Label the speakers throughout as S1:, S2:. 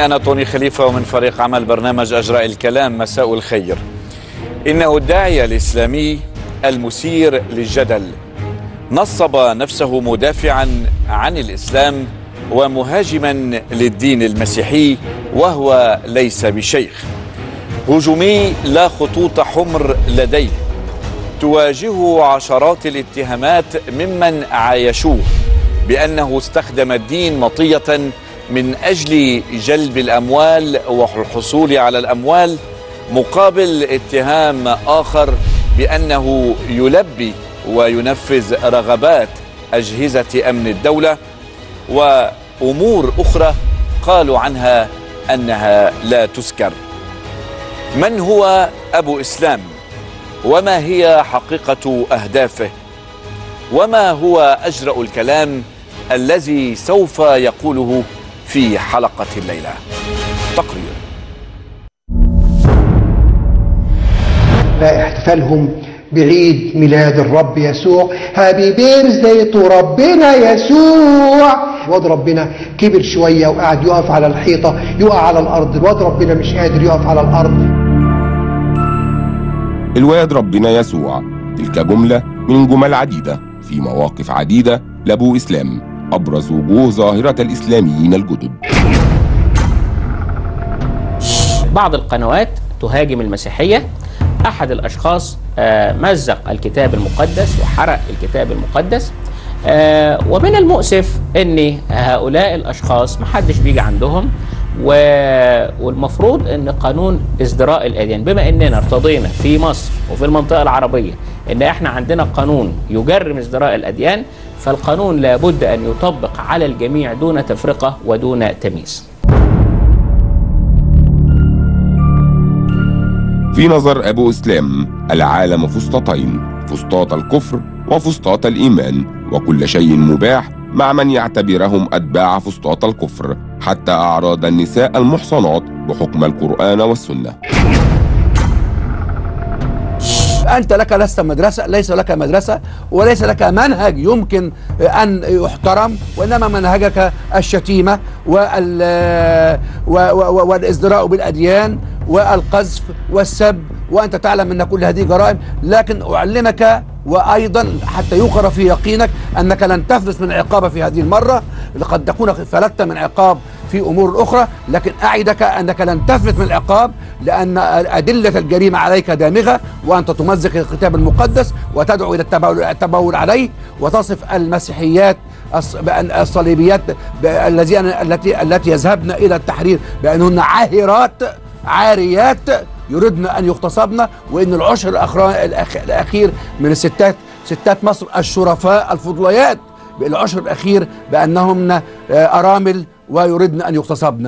S1: إني أنا طوني خليفة ومن فريق عمل برنامج أجراء الكلام مساء الخير إنه الداعية الإسلامي المثير للجدل نصب نفسه مدافعا عن الإسلام ومهاجما للدين المسيحي وهو ليس بشيخ هجومي لا خطوط حمر لديه تواجهه عشرات الاتهامات ممن عايشوه بأنه استخدم الدين مطية من أجل جلب الأموال والحصول على الأموال مقابل اتهام آخر بأنه يلبي وينفذ رغبات أجهزة أمن الدولة وأمور أخرى قالوا عنها أنها لا تذكر من هو أبو إسلام وما هي حقيقة أهدافه وما هو أجرأ الكلام الذي سوف يقوله في حلقة الليلة تقرير
S2: لا احتفالهم بعيد ميلاد الرب يسوع هابي بيرثداي تو ربنا يسوع واد ربنا كبر شويه وقعد يقف على الحيطه يقع على الارض الواد ربنا مش قادر يقف على الارض
S3: الواد ربنا يسوع تلك جملة من جمل عديدة في مواقف عديدة لأبو إسلام أبرز وجوه ظاهرة الإسلاميين الجدد
S4: بعض القنوات تهاجم المسيحية أحد الأشخاص آه، مزق الكتاب المقدس وحرق الكتاب المقدس آه، ومن المؤسف أن هؤلاء الأشخاص محدش بيجي عندهم و- والمفروض أن قانون ازدراء الأديان بما أننا ارتضينا في مصر وفي المنطقة العربية أن احنا عندنا قانون يجرم ازدراء الأديان فالقانون لابد أن يطبق على الجميع دون تفرقة ودون تمييز
S3: في نظر أبو إسلام العالم فسطاطين فسطاط الكفر وفسطاط الإيمان وكل شيء مباح مع من يعتبرهم أتباع فسطاط الكفر حتى أعراض النساء المحصنات بحكم القرآن والسنة
S5: أنت لك لست مدرسة ليس لك مدرسة وليس لك منهج يمكن أن يحترم وإنما منهجك الشتيمة وال و- و- والازدراء بالأديان والقذف والسب وأنت تعلم أن كل هذه جرائم لكن أعلمك وأيضا حتى يقر في يقينك أنك لن تفلت من عقاب في هذه المرة لقد تكون فلتت من عقاب في أمور أخرى لكن أعدك أنك لن تفلت من العقاب لأن أدلة الجريمة عليك دامغة وأنت تمزق الكتاب المقدس وتدعو إلى التبول, التبول عليه وتصف المسيحيات الص- بأن الصليبيات ب- الذين التي التي يذهبن إلى التحرير بأنهن عاهرات عاريات يردن أن يغتصبن وإن العشر الأخرى الأخ- الأخير من الستات ستات مصر الشرفاء الفضليات بالعشر الأخير بأنهن آه، أرامل ويردن أن يغتصبن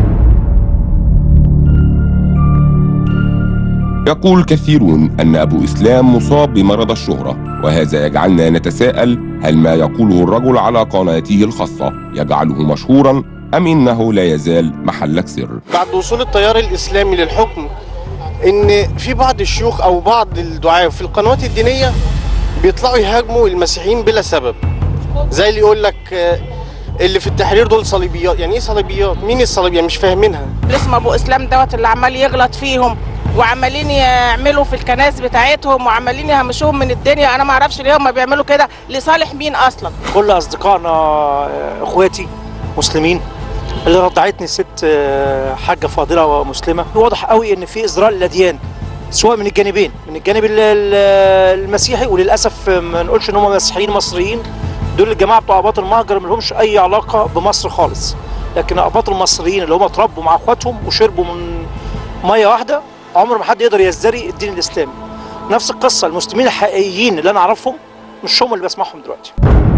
S3: يقول كثيرون أن أبو إسلام مصاب بمرض الشهرة وهذا يجعلنا نتساءل هل ما يقوله الرجل على قناته الخاصة يجعله مشهورا أم إنه لا يزال محلك سر
S6: بعد وصول التيار الاسلامي للحكم ان في بعض الشيوخ او بعض الدعاة في القنوات الدينيه بيطلعوا يهاجموا المسيحيين بلا سبب زي اللي يقول لك آه، اللي في التحرير دول صليبيات يعني ايه صليبيات مين الصليبيات مش فاهمينها
S7: اللي اسمه ابو اسلام دوت اللي عمال يغلط فيهم وعمالين يعملوا في الكنائس بتاعتهم وعمالين يهمشوهم من الدنيا انا ما اعرفش ليه هم بيعملوا كده لصالح مين اصلا
S8: كل اصدقائنا آه، اخواتي مسلمين اللي رضعتني ست آه، حاجه فاضله ومسلمه واضح قوي ان في ازراء للاديان سواء من الجانبين من الجانب ال- ال- المسيحي وللاسف ما نقولش ان هم مسيحيين مصريين دول الجماعه بتوع اباط المهجر ما لهمش اي علاقه بمصر خالص لكن اباط المصريين اللي هم اتربوا مع اخواتهم وشربوا من ميه واحده عمر ما حد يقدر يزدري الدين الاسلامي نفس القصه المسلمين الحقيقيين اللي انا اعرفهم مش هم اللي بسمعهم دلوقتي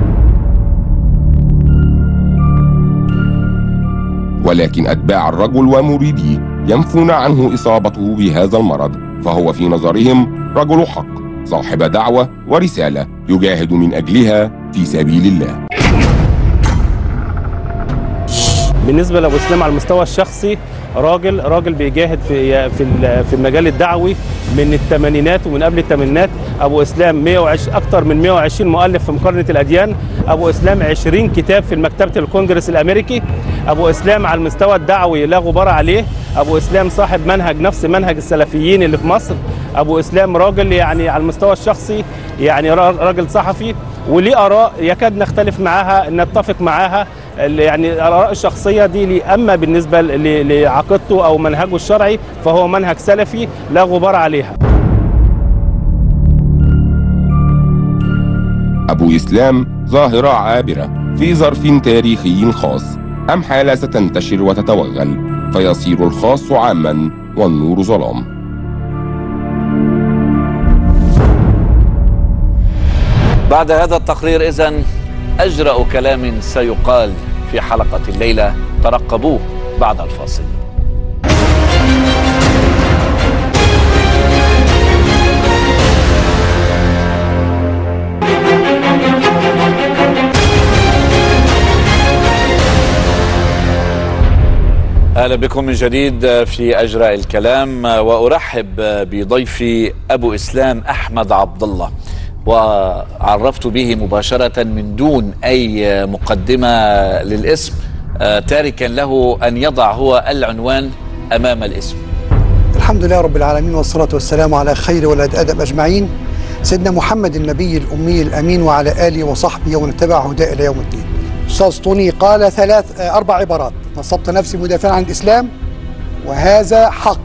S3: ولكن أتباع الرجل ومريديه ينفون عنه إصابته بهذا المرض فهو في نظرهم رجل حق صاحب دعوة ورسالة يجاهد من أجلها في سبيل الله
S9: بالنسبه لابو اسلام على المستوى الشخصي راجل راجل بيجاهد في في ال- في المجال الدعوي من الثمانينات ومن قبل الثمانينات ابو اسلام 120 اكثر من 120 مؤلف في مقارنه الاديان ابو اسلام 20 كتاب في مكتبه الكونجرس الامريكي ابو اسلام على المستوى الدعوي لا غبار عليه ابو اسلام صاحب منهج نفس منهج السلفيين اللي في مصر ابو اسلام راجل يعني على المستوى الشخصي يعني را- راجل صحفي وليه اراء يكاد نختلف معاها نتفق معاها اللي يعني الاراء الشخصيه دي لي اما بالنسبه ل- لعقيدته او منهجه الشرعي فهو منهج سلفي لا غبار عليها
S3: أبو إسلام ظاهرة عابرة في ظرف تاريخي خاص أم حالة ستنتشر وتتوغل فيصير الخاص عاما والنور ظلام
S1: بعد هذا التقرير إذا أجرأ كلام سيقال في حلقة الليلة ترقبوه بعد الفاصل اهلا بكم من جديد في اجراء الكلام وارحب بضيفي ابو اسلام احمد عبد الله وعرفت به مباشره من دون اي مقدمه للاسم آه، تاركا له ان يضع هو العنوان امام الاسم
S2: الحمد لله رب العالمين والصلاة والسلام على خير ولد آدم أجمعين سيدنا محمد النبي الأمي الأمين وعلى آله وصحبه ومن اتبع هداه إلى يوم الدين أستاذ طوني قال ثلاث آه، أربع عبارات نصبت نفسي مدافعا عن الإسلام وهذا حق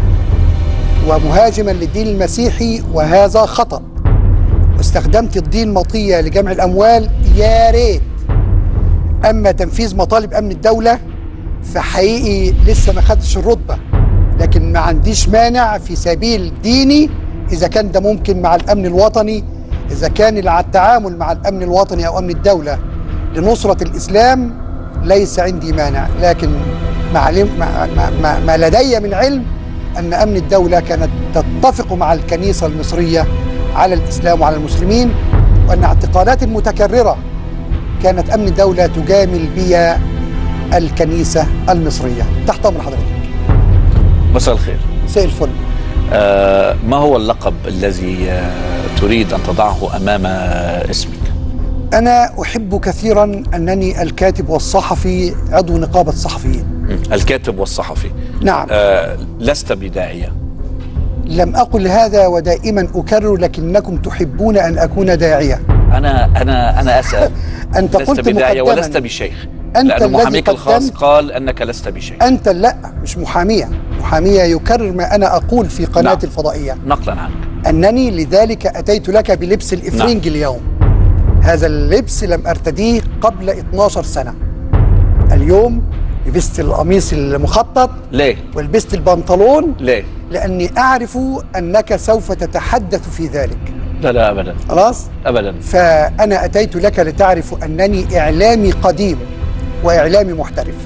S2: ومهاجما للدين المسيحي وهذا خطأ واستخدمت الدين مطية لجمع الأموال يا ريت أما تنفيذ مطالب أمن الدولة فحقيقي لسه ما خدتش الرتبة لكن ما عنديش مانع في سبيل ديني إذا كان ده ممكن مع الأمن الوطني إذا كان على التعامل مع الأمن الوطني أو أمن الدولة لنصرة الإسلام ليس عندي مانع لكن مع علم- ما, ما, ما, ما لدي من علم أن أمن الدولة كانت تتفق مع الكنيسة المصرية على الإسلام وعلى المسلمين وأن اعتقالات المتكررة كانت أمن الدولة تجامل بها الكنيسة المصرية تحت أمر حضرتك
S1: مساء الخير
S2: مساء الفل
S1: آه، ما هو اللقب الذي آه، تريد ان تضعه امام آه، اسمك
S2: أنا أحب كثيرا أنني الكاتب والصحفي عضو نقابة الصحفيين
S1: م، الكاتب والصحفي
S2: نعم
S1: آه، لست بداعيه
S2: لم أقل هذا ودائما أكرر لكنكم تحبون أن أكون داعية
S1: انا انا انا اسال
S2: أنت
S1: لست
S2: قلت
S1: بداعيه
S2: مقدما
S1: ولست بشيخ
S2: أنت
S1: لأن
S2: الذي
S1: محاميك الخاص
S2: قدمت-
S1: قال انك لست بشيخ
S2: أنت لا مش محامية محامية يكرر ما أنا أقول في قناة
S1: نعم.
S2: الفضائية
S1: نقلا عنك
S2: أنني لذلك أتيت لك بلبس الإفرنج اليوم هذا اللبس لم أرتديه قبل 12 سنة اليوم لبست القميص المخطط
S1: ليه
S2: ولبست البنطلون
S1: ليه
S2: لأني أعرف أنك سوف تتحدث في ذلك
S1: لا لا ابدا
S2: خلاص
S1: ابدا
S2: فأنا أتيت لك لتعرف أنني إعلامي قديم وإعلامي محترف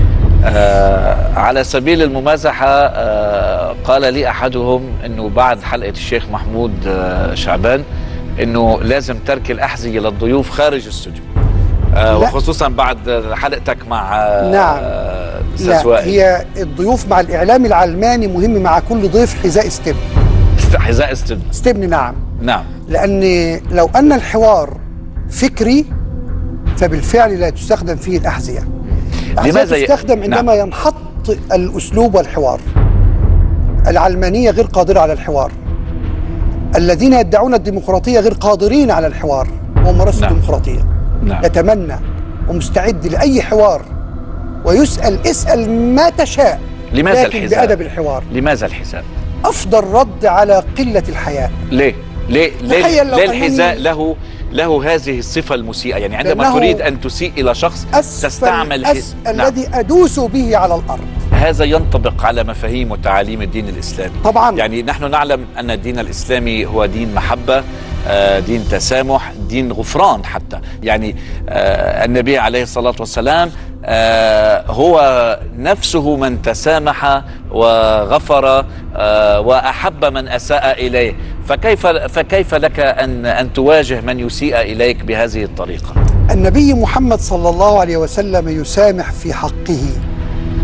S1: آه على سبيل الممازحة آه قال لي أحدهم أنه بعد حلقة الشيخ محمود آه شعبان أنه لازم ترك الأحذية للضيوف خارج الاستوديو آه
S2: لا.
S1: وخصوصا بعد حلقتك مع آه
S2: نعم.
S1: آه،
S2: لا
S1: أستاذ وائل
S2: هي الضيوف مع الإعلام العلماني مهم مع كل ضيف حذاء استبن
S1: حذاء استبن
S2: استبن نعم
S1: نعم
S2: لأن لو أن الحوار فكري فبالفعل لا تستخدم فيه الأحذية الأحذية
S1: لماذا ي-
S2: تستخدم عندما ينحط الأسلوب والحوار العلمانية غير قادرة على الحوار الذين يدعون الديمقراطية غير قادرين على الحوار وممارسة
S1: نعم.
S2: الديمقراطية
S1: نعم
S2: يتمنى ومستعد لأي حوار ويسأل اسأل ما تشاء
S1: لماذا
S2: لكن
S1: الحذاء؟
S2: بأدب الحوار
S1: لماذا الحذاء؟
S2: أفضل رد على قلة الحياء
S1: ليه؟ ليه ليه,
S2: تخيل لو
S1: ليه
S2: أنني-
S1: الحذاء له له هذه الصفة المسيئة يعني عندما
S2: لأنه
S1: تريد أن تسيء إلى شخص
S2: أسفل
S1: تستعمل
S2: أس...
S1: ح- نعم.
S2: الذي أدوس به على الأرض
S1: هذا ينطبق على مفاهيم وتعاليم الدين الإسلامي
S2: طبعا
S1: يعني نحن نعلم أن الدين الإسلامي هو دين محبة آه، دين تسامح دين غفران حتى يعني آه، النبي عليه الصلاة والسلام آه، هو نفسه من تسامح وغفر آه، وأحب من أساء إليه فكيف فكيف لك أن أن تواجه من يسيء إليك بهذه الطريقة
S2: النبي محمد صلى الله عليه وسلم يسامح في حقه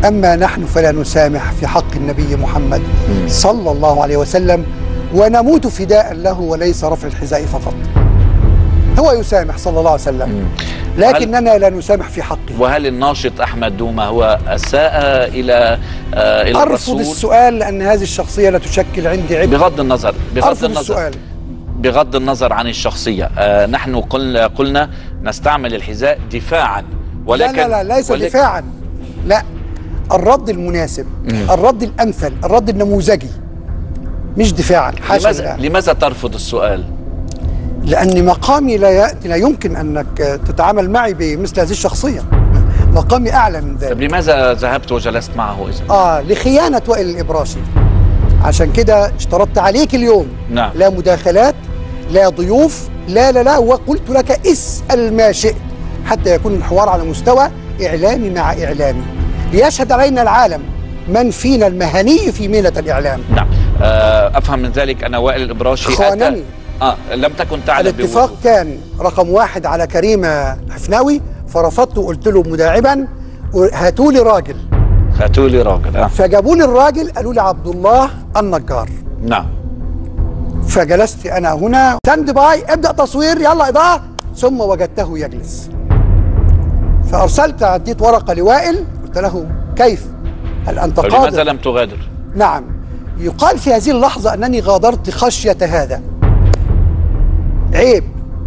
S2: أما نحن فلا نسامح في حق النبي محمد صلى الله عليه وسلم ونموت فداء له وليس رفع الحذاء فقط هو يسامح صلى الله عليه وسلم لكننا لا نسامح في حقه
S1: وهل الناشط احمد دوما هو اساء الى آه الى
S2: أرفض
S1: الرسول
S2: السؤال لأن هذه الشخصية لا تشكل عندي عبء
S1: بغض النظر بغض
S2: أرفض
S1: النظر
S2: السؤال
S1: بغض النظر عن الشخصيه آه نحن قلنا قلنا نستعمل الحذاء دفاعا ولكن
S2: لا لا لا ليس
S1: ولكن
S2: دفاعا لا الرد المناسب
S1: مم.
S2: الرد الأمثل الرد النموذجي مش دفاعا حاشا
S1: لماذا,
S2: لله.
S1: لماذا ترفض السؤال
S2: لأن مقامي لا يأتي لا يمكن أنك تتعامل معي بمثل هذه الشخصية مقامي أعلى من
S1: طيب
S2: ذلك
S1: لماذا ذهبت وجلست معه اذا
S2: آه لخيانة وائل الإبراشي عشان كده اشترطت عليك اليوم
S1: نعم
S2: لا مداخلات لا ضيوف لا لا لا وقلت لك اسأل ما شئت حتى يكون الحوار على مستوى إعلامي مع إعلامي ليشهد علينا العالم من فينا المهني في مهنة الإعلام
S1: نعم آه افهم من ذلك ان وائل الابراشي أتى-
S2: خانني.
S1: اه لم تكن تعلم
S2: الاتفاق
S1: بوجوده.
S2: كان رقم واحد على كريمة حفناوي فرفضت وقلت له مداعبا هاتوا لي راجل
S1: هاتوا لي راجل آه.
S2: فجابوا لي الراجل قالوا لي عبد الله النجار
S1: نعم
S2: فجلست انا هنا ستاند باي ابدا تصوير يلا اضاءه ثم وجدته يجلس فارسلت عديت ورقه لوائل قلت له كيف هل انت
S1: طيب لماذا
S2: قادر
S1: لم تغادر
S2: نعم يقال في هذه اللحظه انني غادرت خشيه هذا عيب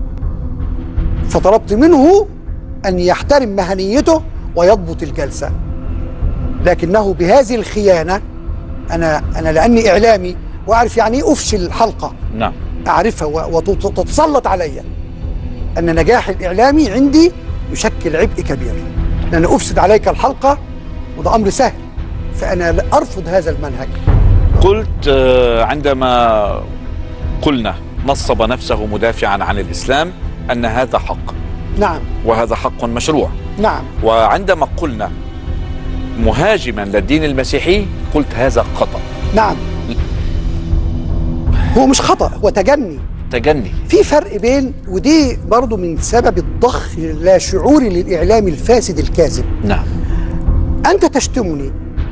S2: فطلبت منه ان يحترم مهنيته ويضبط الجلسه لكنه بهذه الخيانه انا انا لاني اعلامي واعرف يعني ايه افشل الحلقه
S1: نعم
S2: اعرفها و- وتتسلط علي ان نجاح الاعلامي عندي يشكل عبء كبير لان افسد عليك الحلقه وده امر سهل فانا لا ارفض هذا المنهج
S1: قلت آه، عندما قلنا نصب نفسه مدافعا عن الاسلام ان هذا حق
S2: نعم
S1: وهذا حق مشروع
S2: نعم
S1: وعندما قلنا مهاجما للدين المسيحي قلت هذا خطا
S2: نعم هو مش خطا هو تجني
S1: تجني
S2: في فرق بين ودي برضو من سبب الضخ لا شعوري للاعلام الفاسد الكاذب
S1: نعم
S2: أنت تشتمني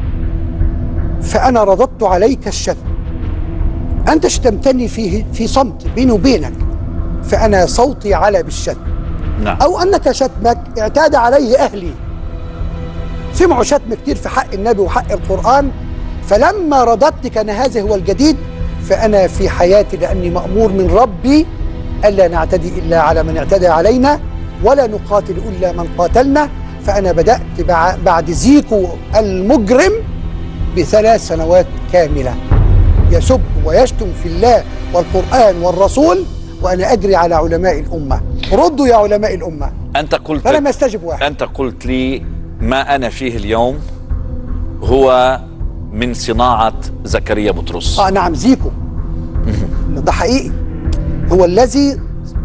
S2: فأنا رددت عليك الشتم أنت شتمتني في في صمت بيني وبينك فأنا صوتي على بالشتم
S1: نعم
S2: أو أنك شتمك اعتاد عليه أهلي سمعوا شتم كتير في حق النبي وحق القرآن فلما رددت كان هذا هو الجديد فأنا في حياتي لأني مأمور من ربي ألا نعتدي إلا على من اعتدى علينا ولا نقاتل إلا من قاتلنا فأنا بدأت بع- بعد زيكو المجرم بثلاث سنوات كاملة يسب ويشتم في الله والقرآن والرسول وأنا أجري على علماء الأمة ردوا يا علماء الأمة
S1: انت قلت
S2: فلم يستجب واحد
S1: انت قلت لي ما انا فيه اليوم هو من صناعه زكريا بطرس
S2: آه نعم زيكو ده حقيقي هو الذي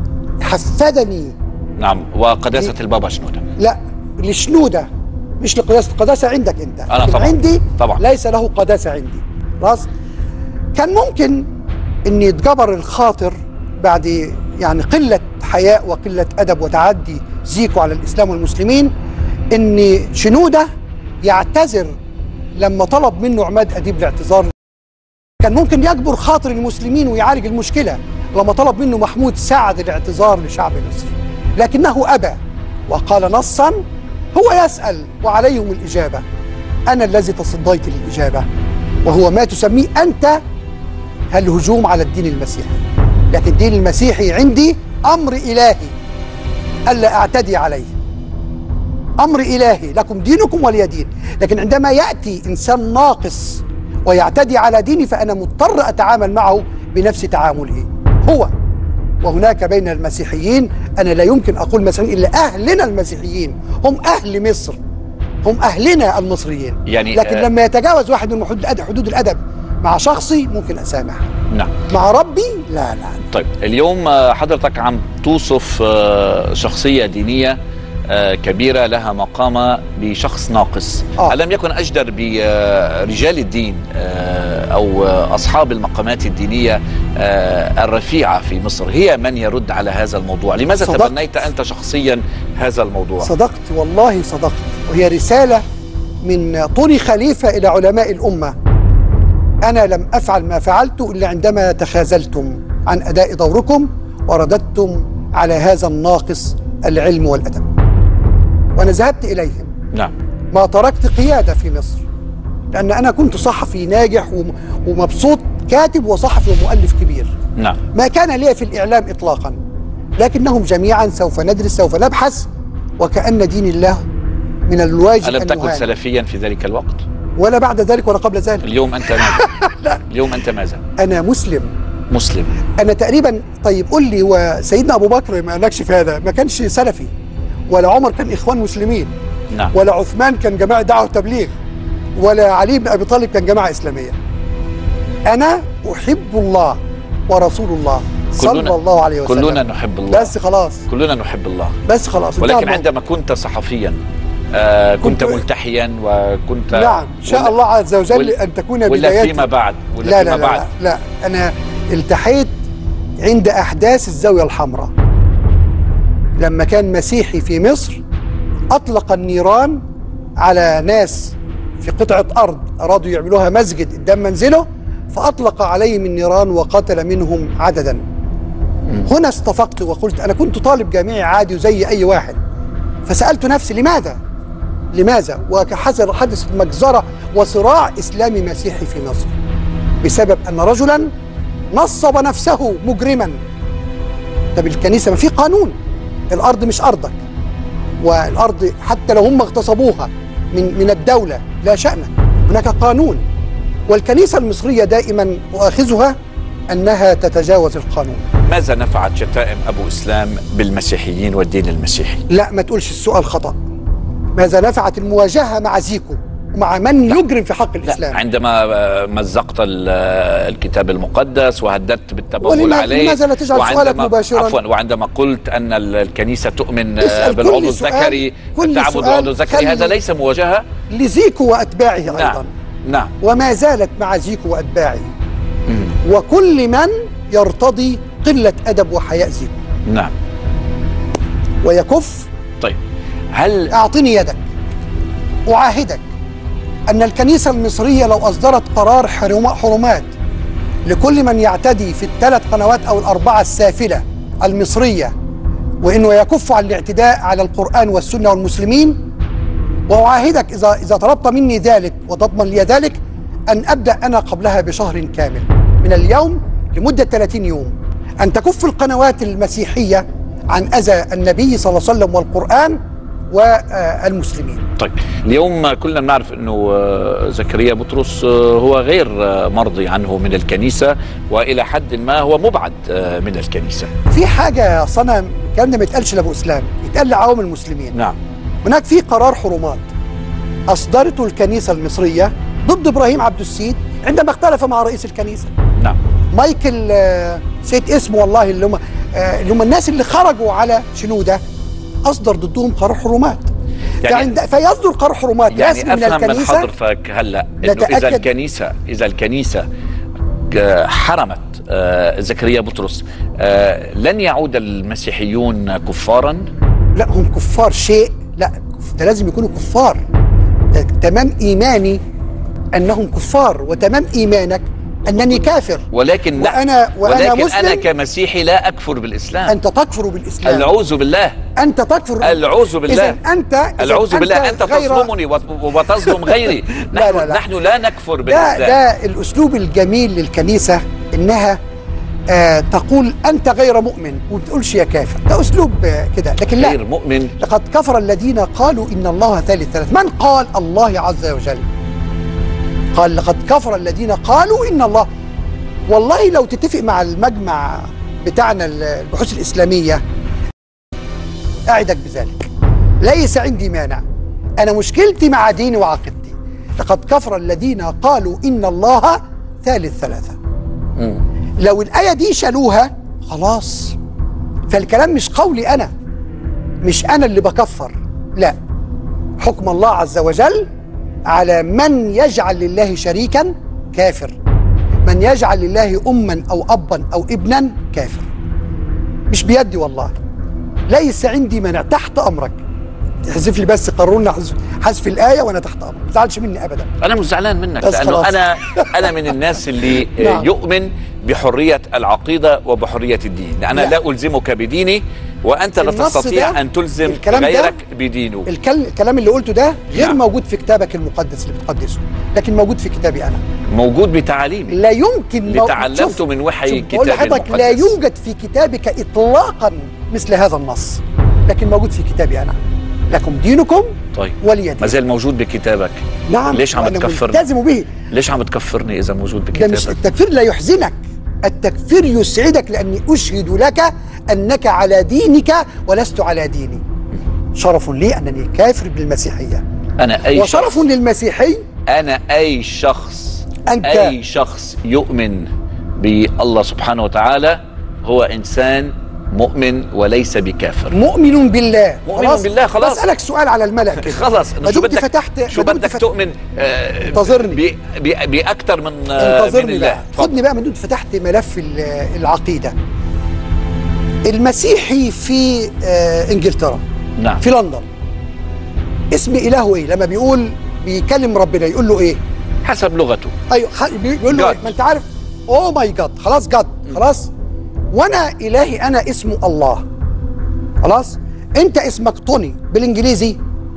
S2: حفزني
S1: نعم وقداسه البابا شنوده
S2: لا لشنودة مش لقداسة القداسة عندك انت
S1: أنا
S2: لكن
S1: طبعاً.
S2: عندي
S1: طبعاً.
S2: ليس له قداسة عندي خلاص كان ممكن ان يتجبر الخاطر بعد يعني قلة حياء وقلة أدب وتعدي زيكو على الإسلام والمسلمين ان شنودة يعتذر لما طلب منه عماد أديب الاعتذار كان ممكن يجبر خاطر المسلمين ويعالج المشكلة لما طلب منه محمود سعد الاعتذار لشعب مصر لكنه أبى وقال نصا هو يسأل وعليهم الإجابة أنا الذي تصديت للإجابة وهو ما تسميه أنت الهجوم على الدين المسيحي لكن الدين المسيحي عندي أمر إلهي ألا أعتدي عليه أمر إلهي لكم دينكم ولي دين لكن عندما يأتي إنسان ناقص ويعتدي على ديني فأنا مضطر أتعامل معه بنفس تعامله هو وهناك بين المسيحيين أنا لا يمكن أقول مسيحيين إلا أهلنا المسيحيين هم أهل مصر هم أهلنا المصريين
S1: يعني،
S2: لكن
S1: آه،
S2: لما يتجاوز واحد من حدود الأدب, حدود الأدب مع شخصي ممكن أسامح
S1: نعم
S2: مع ربي لا لا
S1: طيب اليوم آه، حضرتك عم توصف آه، شخصية دينية آه، كبيرة لها مقامة بشخص ناقص
S2: آه.
S1: ألم يكن أجدر برجال الدين آه، أو آه، أصحاب المقامات الدينية آه، الرفيعة في مصر هي من يرد على هذا الموضوع لماذا
S2: صدقت.
S1: تبنيت أنت شخصيا هذا الموضوع
S2: صدقت والله صدقت وهي رسالة من طوني خليفة إلى علماء الأمة أنا لم أفعل ما فعلت إلا عندما تخاذلتم عن أداء دوركم ورددتم على هذا الناقص العلم والأدب وأنا ذهبت إليهم
S1: نعم
S2: ما تركت قيادة في مصر لأن أنا كنت صحفي ناجح وم- ومبسوط كاتب وصحفي ومؤلف كبير
S1: نعم
S2: ما كان لي في الإعلام إطلاقا لكنهم جميعا سوف ندرس سوف نبحث وكأن دين الله من الواجب
S1: ألم
S2: أن
S1: تكن
S2: نهان.
S1: سلفيا في ذلك الوقت
S2: ولا بعد ذلك ولا قبل ذلك
S1: اليوم أنت ماذا اليوم أنت ماذا
S2: أنا مسلم
S1: مسلم
S2: أنا تقريبا طيب قول لي وسيدنا أبو بكر ما قالكش في هذا ما كانش سلفي ولا عمر كان إخوان مسلمين
S1: نعم
S2: ولا عثمان كان جماعة دعوة تبليغ ولا علي بن أبي طالب كان جماعة إسلامية أنا أحب الله ورسول الله صلى
S1: كلنا-
S2: الله عليه وسلم
S1: كلنا نحب الله
S2: بس خلاص
S1: كلنا نحب الله
S2: بس خلاص انتهى
S1: ولكن
S2: الموضوع.
S1: عندما كنت صحفيا آه كنت
S2: كنت-
S1: ملتحيا وكنت
S2: نعم إن شاء
S1: ولا-
S2: الله عز وجل
S1: ولا-
S2: أن تكون
S1: ولا
S2: بدايات
S1: فيما بعد ولا
S2: لا
S1: فيما
S2: لا, لا,
S1: بعد
S2: لا لا أنا التحيت عند أحداث الزاوية الحمراء لما كان مسيحي في مصر أطلق النيران على ناس في قطعة أرض أرادوا يعملوها مسجد قدام منزله فأطلق عليهم النيران وقتل منهم عددا هنا استفقت وقلت أنا كنت طالب جامعي عادي وزي أي واحد فسألت نفسي لماذا؟ لماذا؟ وحصل حدث مجزرة وصراع إسلامي مسيحي في مصر بسبب أن رجلا نصب نفسه مجرما طب الكنيسة ما في قانون الأرض مش أرضك والأرض حتى لو هم اغتصبوها من من الدولة لا شأن هناك قانون والكنيسة المصرية دائما أؤاخذها أنها تتجاوز القانون
S1: ماذا نفعت شتائم أبو إسلام بالمسيحيين والدين المسيحي
S2: لا ما تقولش السؤال خطأ ماذا نفعت المواجهة مع زيكو ومع من يجرم في حق الإسلام
S1: عندما آه، مزقت ال- آه، الكتاب المقدس وهددت بالتبول
S2: ولما-
S1: عليه
S2: لماذا لا تجعل سؤالك
S1: وعندما-
S2: مباشراً؟
S1: عفوا وعندما قلت أن ال- الكنيسة تؤمن آه،
S2: اسأل كل
S1: بالعضو
S2: سؤال-
S1: الذكري
S2: كل
S1: تعبد
S2: سؤال
S1: بالعضو الذكري
S2: خلي-
S1: هذا ليس مواجهة
S2: لزيكو وأتباعه أيضا
S1: نعم نعم
S2: وما زالت مع زيكو وأتباعه وكل من يرتضي قلة أدب وحياء زيكو
S1: نعم
S2: ويكف
S1: طيب هل
S2: أعطني يدك أعاهدك أن الكنيسة المصرية لو أصدرت قرار حرم- حرمات لكل من يعتدي في الثلاث قنوات أو الأربعة السافلة المصرية وإنه يكف عن الاعتداء على القرآن والسنة والمسلمين وأعاهدك إذا إذا طلبت مني ذلك وتضمن لي ذلك أن أبدأ أنا قبلها بشهر كامل من اليوم لمدة 30 يوم أن تكف القنوات المسيحية عن أذى النبي صلى الله عليه وسلم والقرآن والمسلمين
S1: طيب اليوم كلنا نعرف انه آه، زكريا بطرس آه، هو غير آه، مرضي عنه من الكنيسه والى حد ما هو مبعد آه، من الكنيسه
S2: في حاجة صنم الكلام ده ما يتقالش لأبو إسلام يتقال لعوام المسلمين
S1: نعم
S2: هناك في قرار حرمات أصدرته الكنيسة المصرية ضد إبراهيم عبد السيد عندما اختلف مع رئيس الكنيسة
S1: نعم
S2: مايكل آه، نسيت اسمه والله اللي هم آه، اللي هم الناس اللي خرجوا على شنودة أصدر ضدهم قرار حرمات
S1: يعني-
S2: يعني فيصدر قرار حرمات
S1: يعني
S2: رسمي من
S1: افهم من
S2: الكنيسة
S1: حضرتك هلا انه اذا
S2: نتأكد-
S1: الكنيسه اذا الكنيسه آه، حرمت آه، زكريا بطرس آه، لن يعود المسيحيون كفارا
S2: لا هم كفار شيء لا ده لازم يكونوا كفار ده تمام إيماني أنهم كفار وتمام إيمانك أنني كافر
S1: ولكن لا
S2: وأنا- وأنا
S1: ولكن
S2: مسلم.
S1: انا كمسيحي لا اكفر بالاسلام
S2: أنت تكفر بالإسلام
S1: العوذ بالله
S2: أنت تكفر
S1: العوذ بالله
S2: إذا أنت إذا
S1: العوذ بالله انت
S2: غير-
S1: تظلمني وت- وتظلم غيري
S2: لا،
S1: نحن
S2: لا، لا.
S1: نحن لا نكفر
S2: ده
S1: بالاسلام
S2: ده الأسلوب الجميل للكنيسة إنها آه تقول أنت غير مؤمن وما تقولش يا كافر ده أسلوب آه كده لكن لا
S1: غير مؤمن
S2: لقد كفر الذين قالوا إن الله ثالث ثلاث من قال الله عز وجل قال لقد كفر الذين قالوا إن الله والله لو تتفق مع المجمع بتاعنا البحوث الإسلامية أعدك بذلك ليس عندي مانع أنا مشكلتي مع ديني وعقيدتي لقد كفر الذين قالوا إن الله ثالث ثلاثة لو الآية دي شالوها خلاص فالكلام مش قولي أنا مش أنا اللي بكفر لا حكم الله عز وجل على من يجعل لله شريكا كافر من يجعل لله أما أو أبا أو ابنا كافر مش بيدي والله ليس عندي مانع تحت أمرك
S5: احذف لي بس قررنا حذف- حذف الايه وانا تحت امر ما تزعلش مني ابدا
S1: انا مش زعلان منك
S5: بس
S1: لانه
S5: خلاص.
S1: انا انا من الناس اللي آه،
S5: نعم.
S1: يؤمن بحريه العقيده وبحريه الدين انا
S5: لا.
S1: لا الزمك بديني وانت لا
S5: النص
S1: تستطيع
S5: ده-
S1: ان تلزم
S5: الكلام ده-
S1: غيرك بدينه
S5: الكل... الكلام اللي قلته ده غير
S1: نعم.
S5: موجود في كتابك المقدس اللي بتقدسه لكن موجود في كتابي انا
S1: موجود بتعاليمي
S5: لا يمكن
S1: اللي
S5: مو-
S1: تعلمته
S5: شوف-
S1: من وحي
S5: شوف، بقول
S1: كتابي
S5: لحضرتك لا
S1: المقدس.
S5: يوجد في كتابك اطلاقا مثل هذا النص لكن موجود في كتابي انا لكم دينكم
S1: طيب
S5: ولي
S1: ما
S5: دين
S1: زال موجود بكتابك
S5: نعم
S1: ليش عم
S5: وأنا
S1: تكفرني
S5: ملتزم به
S1: ليش عم تكفرني اذا موجود
S5: ده مش
S1: بكتابك
S5: التكفير لا يحزنك التكفير يسعدك لاني اشهد لك انك على دينك ولست على ديني شرف لي انني كافر بالمسيحيه
S1: انا اي
S5: وشرف
S1: شخص
S5: للمسيحي
S1: انا اي شخص
S5: أنت-
S1: اي شخص يؤمن بالله سبحانه وتعالى هو انسان مؤمن وليس بكافر
S5: مؤمن بالله
S1: مؤمن بالله، خلاص.
S5: بسألك سؤال على الملأ كده
S1: خلاص
S5: ما
S1: شو
S5: دمت
S1: بدك
S5: فتحت
S1: شو
S5: ما دمت
S1: بدك
S5: فت-
S1: تؤمن آه،
S5: انتظرني.
S1: ب- ب- باكثر من آه، من
S5: انتظرني
S1: الله
S5: بقى خدني بقى من دون فتحت ملف ال- العقيده المسيحي في آه، انجلترا
S1: نعم
S5: في لندن اسم الهه ايه لما بيقول بيكلم ربنا يقول له ايه
S1: حسب لغته
S5: ايوه خ- بي- بيقول له
S1: God.
S5: إيه؟ ما انت عارف اوه ماي جاد خلاص جاد خلاص وانا الهي انا اسمه الله خلاص انت اسمك توني بالانجليزي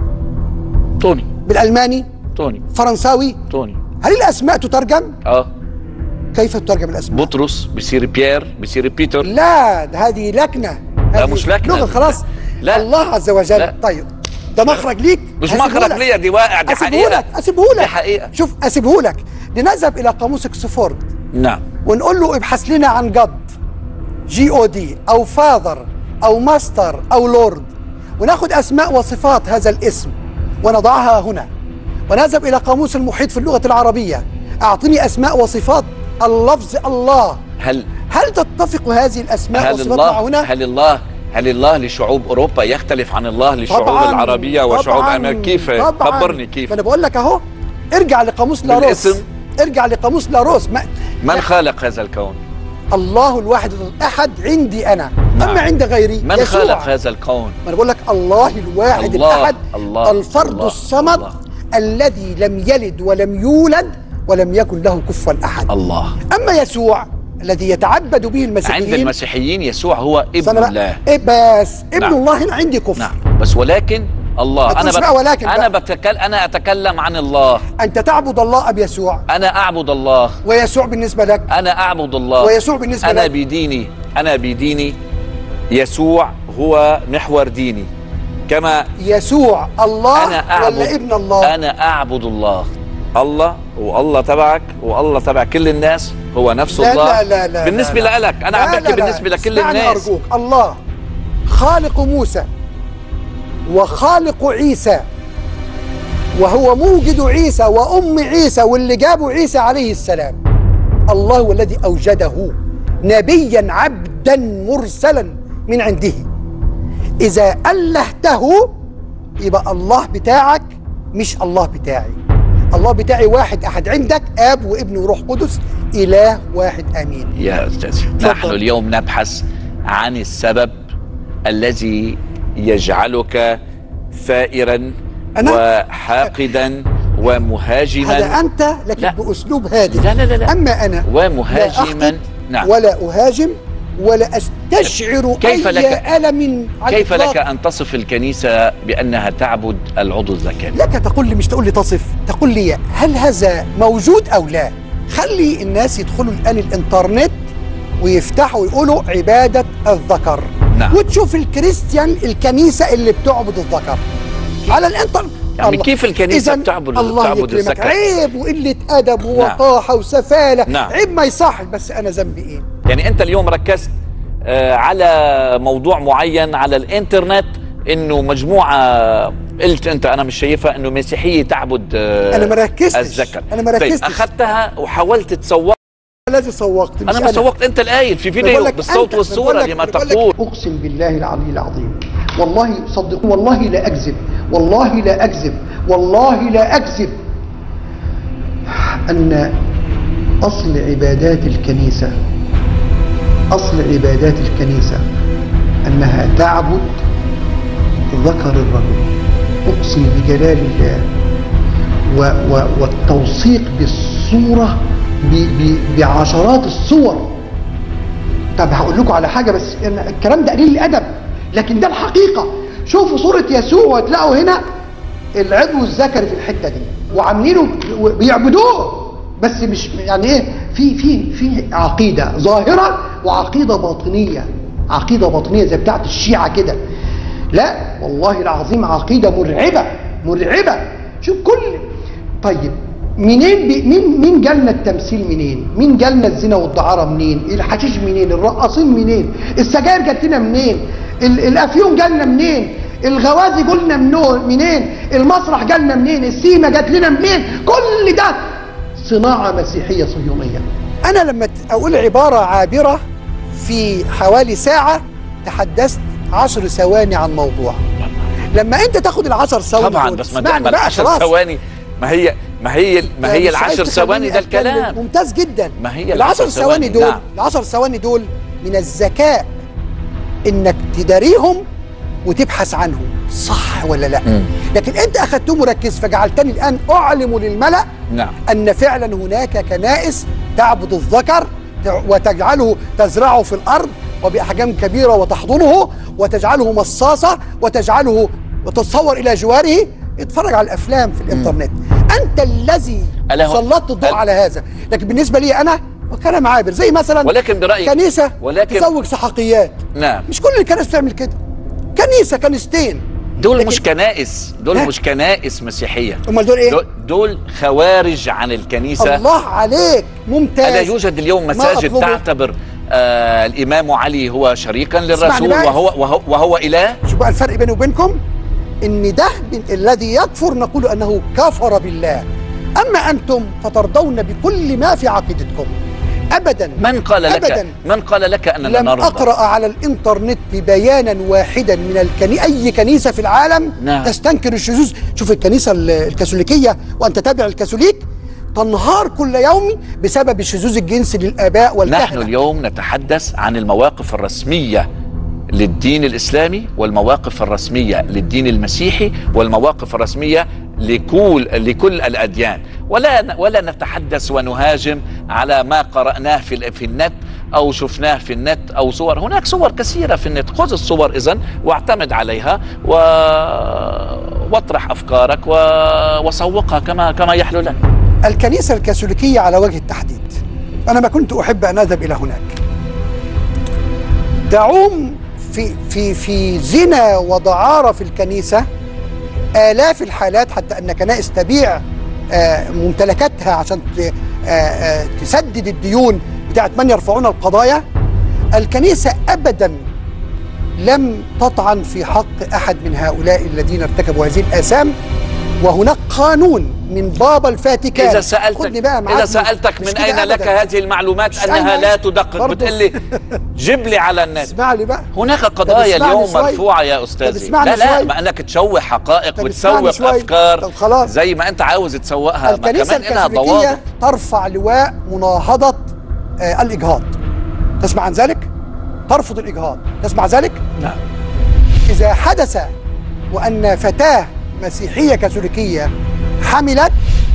S1: توني
S5: بالالماني
S1: توني
S5: فرنساوي
S1: توني
S5: هل الاسماء تترجم
S1: اه
S5: كيف تترجم الاسماء
S1: بطرس بصير بيير بصير بيتر
S5: لا ده هذه لكنه
S1: لا،
S5: هذه
S1: مش لكنة.
S5: لغه خلاص
S1: لا.
S5: الله عز وجل
S1: لا.
S5: طيب ده مخرج ليك
S1: مش
S5: هسيبه
S1: مخرج
S5: لك.
S1: ليا دي واقع دي
S5: اسيبه
S1: حقيقه
S5: لك اسيبه لك
S1: دي حقيقة.
S5: شوف اسيبه لك لنذهب الى قاموس اكسفورد
S1: نعم
S5: ونقول له ابحث لنا عن جد جي او دي او فاذر او ماستر او لورد وناخد اسماء وصفات هذا الاسم ونضعها هنا ونذهب الى قاموس المحيط في اللغه العربيه اعطني اسماء وصفات اللفظ الله
S1: هل
S5: هل تتفق هذه الاسماء
S1: هل
S5: وصفات مع
S1: الله
S5: هنا
S1: هل الله هل الله لشعوب اوروبا يختلف عن الله للشعوب
S5: طبعاً،
S1: العربيه وشعوب
S5: طبعاً،
S1: امريكا كيف
S5: طبعاً.
S1: خبرني كيف
S5: ما انا بقول لك اهو ارجع لقاموس لاروس
S1: بالاسم.
S5: ارجع لقاموس لاروس ما
S1: من خالق هذا الكون
S5: الله الواحد الاحد عندي انا
S1: نعم.
S5: اما عند غيري
S1: من
S5: يسوع.
S1: خالق هذا الكون
S5: ما انا بقول لك الله الواحد
S1: الله،
S5: الاحد
S1: الله،
S5: الفرد
S1: الله،
S5: الصمد
S1: الله.
S5: الذي لم يلد ولم يولد ولم يكن له كفوا احد
S1: الله
S5: اما يسوع الذي يتعبد به المسيحيين
S1: عند المسيحيين يسوع هو
S5: استنى
S1: ابن
S5: بقى.
S1: الله
S5: إيه بس ابن
S1: نعم.
S5: الله هنا عندي كفر
S1: نعم بس ولكن الله
S5: ما
S1: انا
S5: تقولش بقى ولكن
S1: انا
S5: بقى.
S1: بتكلم انا اتكلم عن الله
S5: انت تعبد الله اب يسوع
S1: انا اعبد الله
S5: ويسوع بالنسبه لك
S1: انا اعبد الله
S5: ويسوع بالنسبة
S1: انا
S5: لك؟
S1: بديني انا بديني يسوع هو محور ديني كما
S5: يسوع الله
S1: انا اعبد
S5: ولا ابن الله
S1: انا اعبد الله الله والله تبعك والله تبع كل الناس هو نفس
S5: لا
S1: الله
S5: لا لا لا
S1: بالنسبه
S5: لا لا.
S1: لك انا عم
S5: لا
S1: بحكي
S5: لا لا.
S1: بالنسبه لكل
S5: اسمعني
S1: الناس
S5: أرجوك الله خالق موسى وخالق عيسى وهو موجد عيسى وأم عيسى واللي جابوا عيسى عليه السلام الله هو الذي أوجده نبيا عبدا مرسلا من عنده إذا ألهته يبقى الله بتاعك مش الله بتاعي الله بتاعي واحد أحد عندك آب وابن وروح قدس إله واحد آمين
S1: يا استاذ نحن اليوم نبحث عن السبب الذي يجعلك ثائرا
S5: أنا-
S1: وحاقدا ومهاجما
S5: هذا أنت لكن
S1: لا.
S5: بأسلوب هادئ
S1: لا لا لا, لا.
S5: أما أنا
S1: ومهاجما
S5: لا أخطئ
S1: نعم
S5: ولا أهاجم ولا أستشعر
S1: كيف
S5: أي
S1: لك-
S5: ألم على
S1: كيف
S5: الإطلاق.
S1: لك أن تصف الكنيسة بأنها تعبد العضو الذكري
S5: لك تقول لي مش تقول لي تصف تقول لي هل هذا موجود أو لا خلي الناس يدخلوا الآن الإنترنت ويفتحوا ويقولوا عبادة الذكر
S1: نعم.
S5: وتشوف الكريستيان الكنيسة اللي بتعبد الذكر على الانترنت
S1: يعني
S5: الله.
S1: كيف الكنيسة
S5: إذن
S1: بتعبد-
S5: الله
S1: بتعبد
S5: يكرمك
S1: الذكر؟
S5: عيب وقلة أدب ووقاحة وسفالة
S1: نعم.
S5: عيب ما يصح بس أنا ذنبي إيه
S1: يعني أنت اليوم ركزت آه، على موضوع معين على الإنترنت إنه مجموعة قلت أنت أنا مش شايفها إنه مسيحية تعبد آه،
S5: أنا ما ركزتش.
S1: الذكر
S5: أنا ما
S1: طيب
S5: ركزتش.
S1: أخذتها وحاولت تسوق
S5: الذي سوقت مش
S1: أنا ما سوقت أنت القايل في
S5: بقول
S1: فيديو
S5: لك
S1: بالصوت
S5: أنت-
S1: والصورة
S5: بقول لك-
S1: لما
S5: بقول لك
S1: تقول
S2: أقسم بالله العلي العظيم والله صدقوا والله لا أكذب والله لا أكذب والله لا أكذب أن أصل عبادات الكنيسة أصل عبادات الكنيسة أنها تعبد ذكر الرجل أقسم بجلال الله و و والتوثيق بالصورة ب ب بعشرات الصور طب هقول لكم على حاجة بس إن الكلام ده قليل الأدب لكن ده الحقيقة شوفوا صورة يسوع وتلاقوا هنا العضو الذكري في الحتة دي وعاملينه بيعبدوه بس مش يعني ايه في في في عقيدة ظاهرة وعقيدة باطنية عقيدة باطنية زي بتاعت الشيعة كده لا والله العظيم عقيدة مرعبة مرعبة شوف كل طيب منين بي مين مين جالنا التمثيل منين؟ مين جالنا الزنا والدعارة منين؟ الحشيش منين؟ الرقاصين منين؟ السجاير جات لنا منين؟ ال- الافيون جالنا منين؟ الغوازي جولنا منو- منين؟ المسرح جالنا منين؟ السيما جات لنا منين؟ كل ده صناعة مسيحية صهيونية
S5: أنا لما ت- أقول عبارة عابرة في حوالي ساعة تحدثت عشر ثواني عن موضوع لما أنت تاخد العشر ثواني
S1: طبعا
S5: دول،
S1: بس ما
S5: اسمعني
S1: تعمل
S5: بقى
S1: 10
S5: خلاص.
S1: ثواني ما هي ما هي ما هي
S5: مش عايز
S1: العشر ثواني ده
S5: تخليني أتكلم.
S1: الكلام
S5: ممتاز جدا
S1: ما هي
S5: العشر
S1: العشر
S5: ثواني
S1: ثواني،
S5: دول
S1: نعم.
S5: العشر ثواني دول من الذكاء انك تداريهم وتبحث عنهم صح ولا لا
S1: مم.
S5: لكن انت اخذتهم مركز فجعلتني الان اعلم للملأ
S1: نعم
S5: ان فعلا هناك كنائس تعبد الذكر تع- وتجعله تزرعه في الارض وباحجام كبيره وتحضنه وتجعله مصاصه وتجعله وتتصور الى جواره اتفرج على الافلام في الانترنت انت الذي
S1: ألا هو-
S5: سلطت الضوء
S1: أل-
S5: على هذا لكن بالنسبه لي انا وكلام عابر زي مثلا
S1: ولكن برأيك
S5: كنيسه
S1: ولكن
S5: تزوج سحقيات
S1: نعم
S5: مش كل الكنائس بتعمل كده كنيسه كنيستين
S1: دول
S5: لكن-
S1: مش كنائس دول
S5: ها؟
S1: مش كنائس مسيحية
S5: امال دول ايه
S1: دول, دول خوارج عن الكنيسة
S5: الله عليك ممتاز
S1: ألا يوجد اليوم
S5: ما
S1: مساجد
S5: أطلبه.
S1: تعتبر آه الإمام علي هو شريكا للرسول
S5: بقى.
S1: وهو, وهو, وهو إله
S5: شوف بقى الفرق بيني وبينكم ان ده من الذي يكفر نقول انه كفر بالله اما انتم فترضون بكل ما في عقيدتكم ابدا
S1: من قال لك
S5: أبداً.
S1: من قال لك أننا
S5: لم
S1: نرضى
S5: اقرا على الانترنت بيانا واحدا من الكني... اي كنيسه في العالم
S1: نعم.
S5: تستنكر الشذوذ شوف الكنيسه ال- الكاثوليكيه وانت تابع الكاثوليك تنهار كل يوم بسبب الشذوذ الجنسي للاباء والكهنه
S1: نحن اليوم نتحدث عن المواقف الرسمية للدين الإسلامي والمواقف الرسمية للدين المسيحي والمواقف الرسمية لكل لكل الأديان ولا ولا نتحدث ونهاجم على ما قرأناه في ال- في النت أو شفناه في النت أو صور هناك صور كثيرة في النت خذ الصور إذن واعتمد عليها و... واطرح أفكارك و... وسوقها كما كما يحلو لك
S5: الكنيسة الكاثوليكية على وجه التحديد أنا ما كنت أحب أن أذهب إلى هناك تعوم في في في زنا ودعارة في الكنيسة آلاف الحالات حتى أن كنائس تبيع آه، ممتلكاتها عشان ت- آه، آه، تسدد الديون بتاعت من يرفعون القضايا الكنيسة أبدا لم تطعن في حق أحد من هؤلاء الذين ارتكبوا هذه الآثام وهناك قانون من بابا الفاتيكان
S1: إذا سألتك
S5: خدني بقى معاك
S1: إذا سألتك
S5: مش
S1: من
S5: كده
S1: أين لك
S5: أبداً.
S1: هذه المعلومات
S5: مش
S1: أنها
S5: أنا.
S1: لا تدقق
S5: برضو.
S1: بتقول لي جيب لي على النت
S5: اسمع لي بقى
S1: هناك
S5: طب
S1: قضايا
S5: اسمعني
S1: اليوم
S5: شوي.
S1: مرفوعة يا
S5: طب
S1: أستاذي
S5: اسمعني
S1: لا لا
S5: شوي.
S1: ما أنك تشوه حقائق
S5: طب اسمعني
S1: وتسوق
S5: شوي.
S1: أفكار
S5: طب خلاص.
S1: زي ما أنت عاوز تسوقها ما
S5: الكنيسة
S1: كمان إنها ضوابط
S5: الكاثوليكية ترفع لواء مناهضة آه الإجهاض تسمع عن ذلك؟ ترفض الإجهاض تسمع ذلك؟
S1: نعم.
S5: إذا حدث وأن فتاة مسيحية كاثوليكية حملت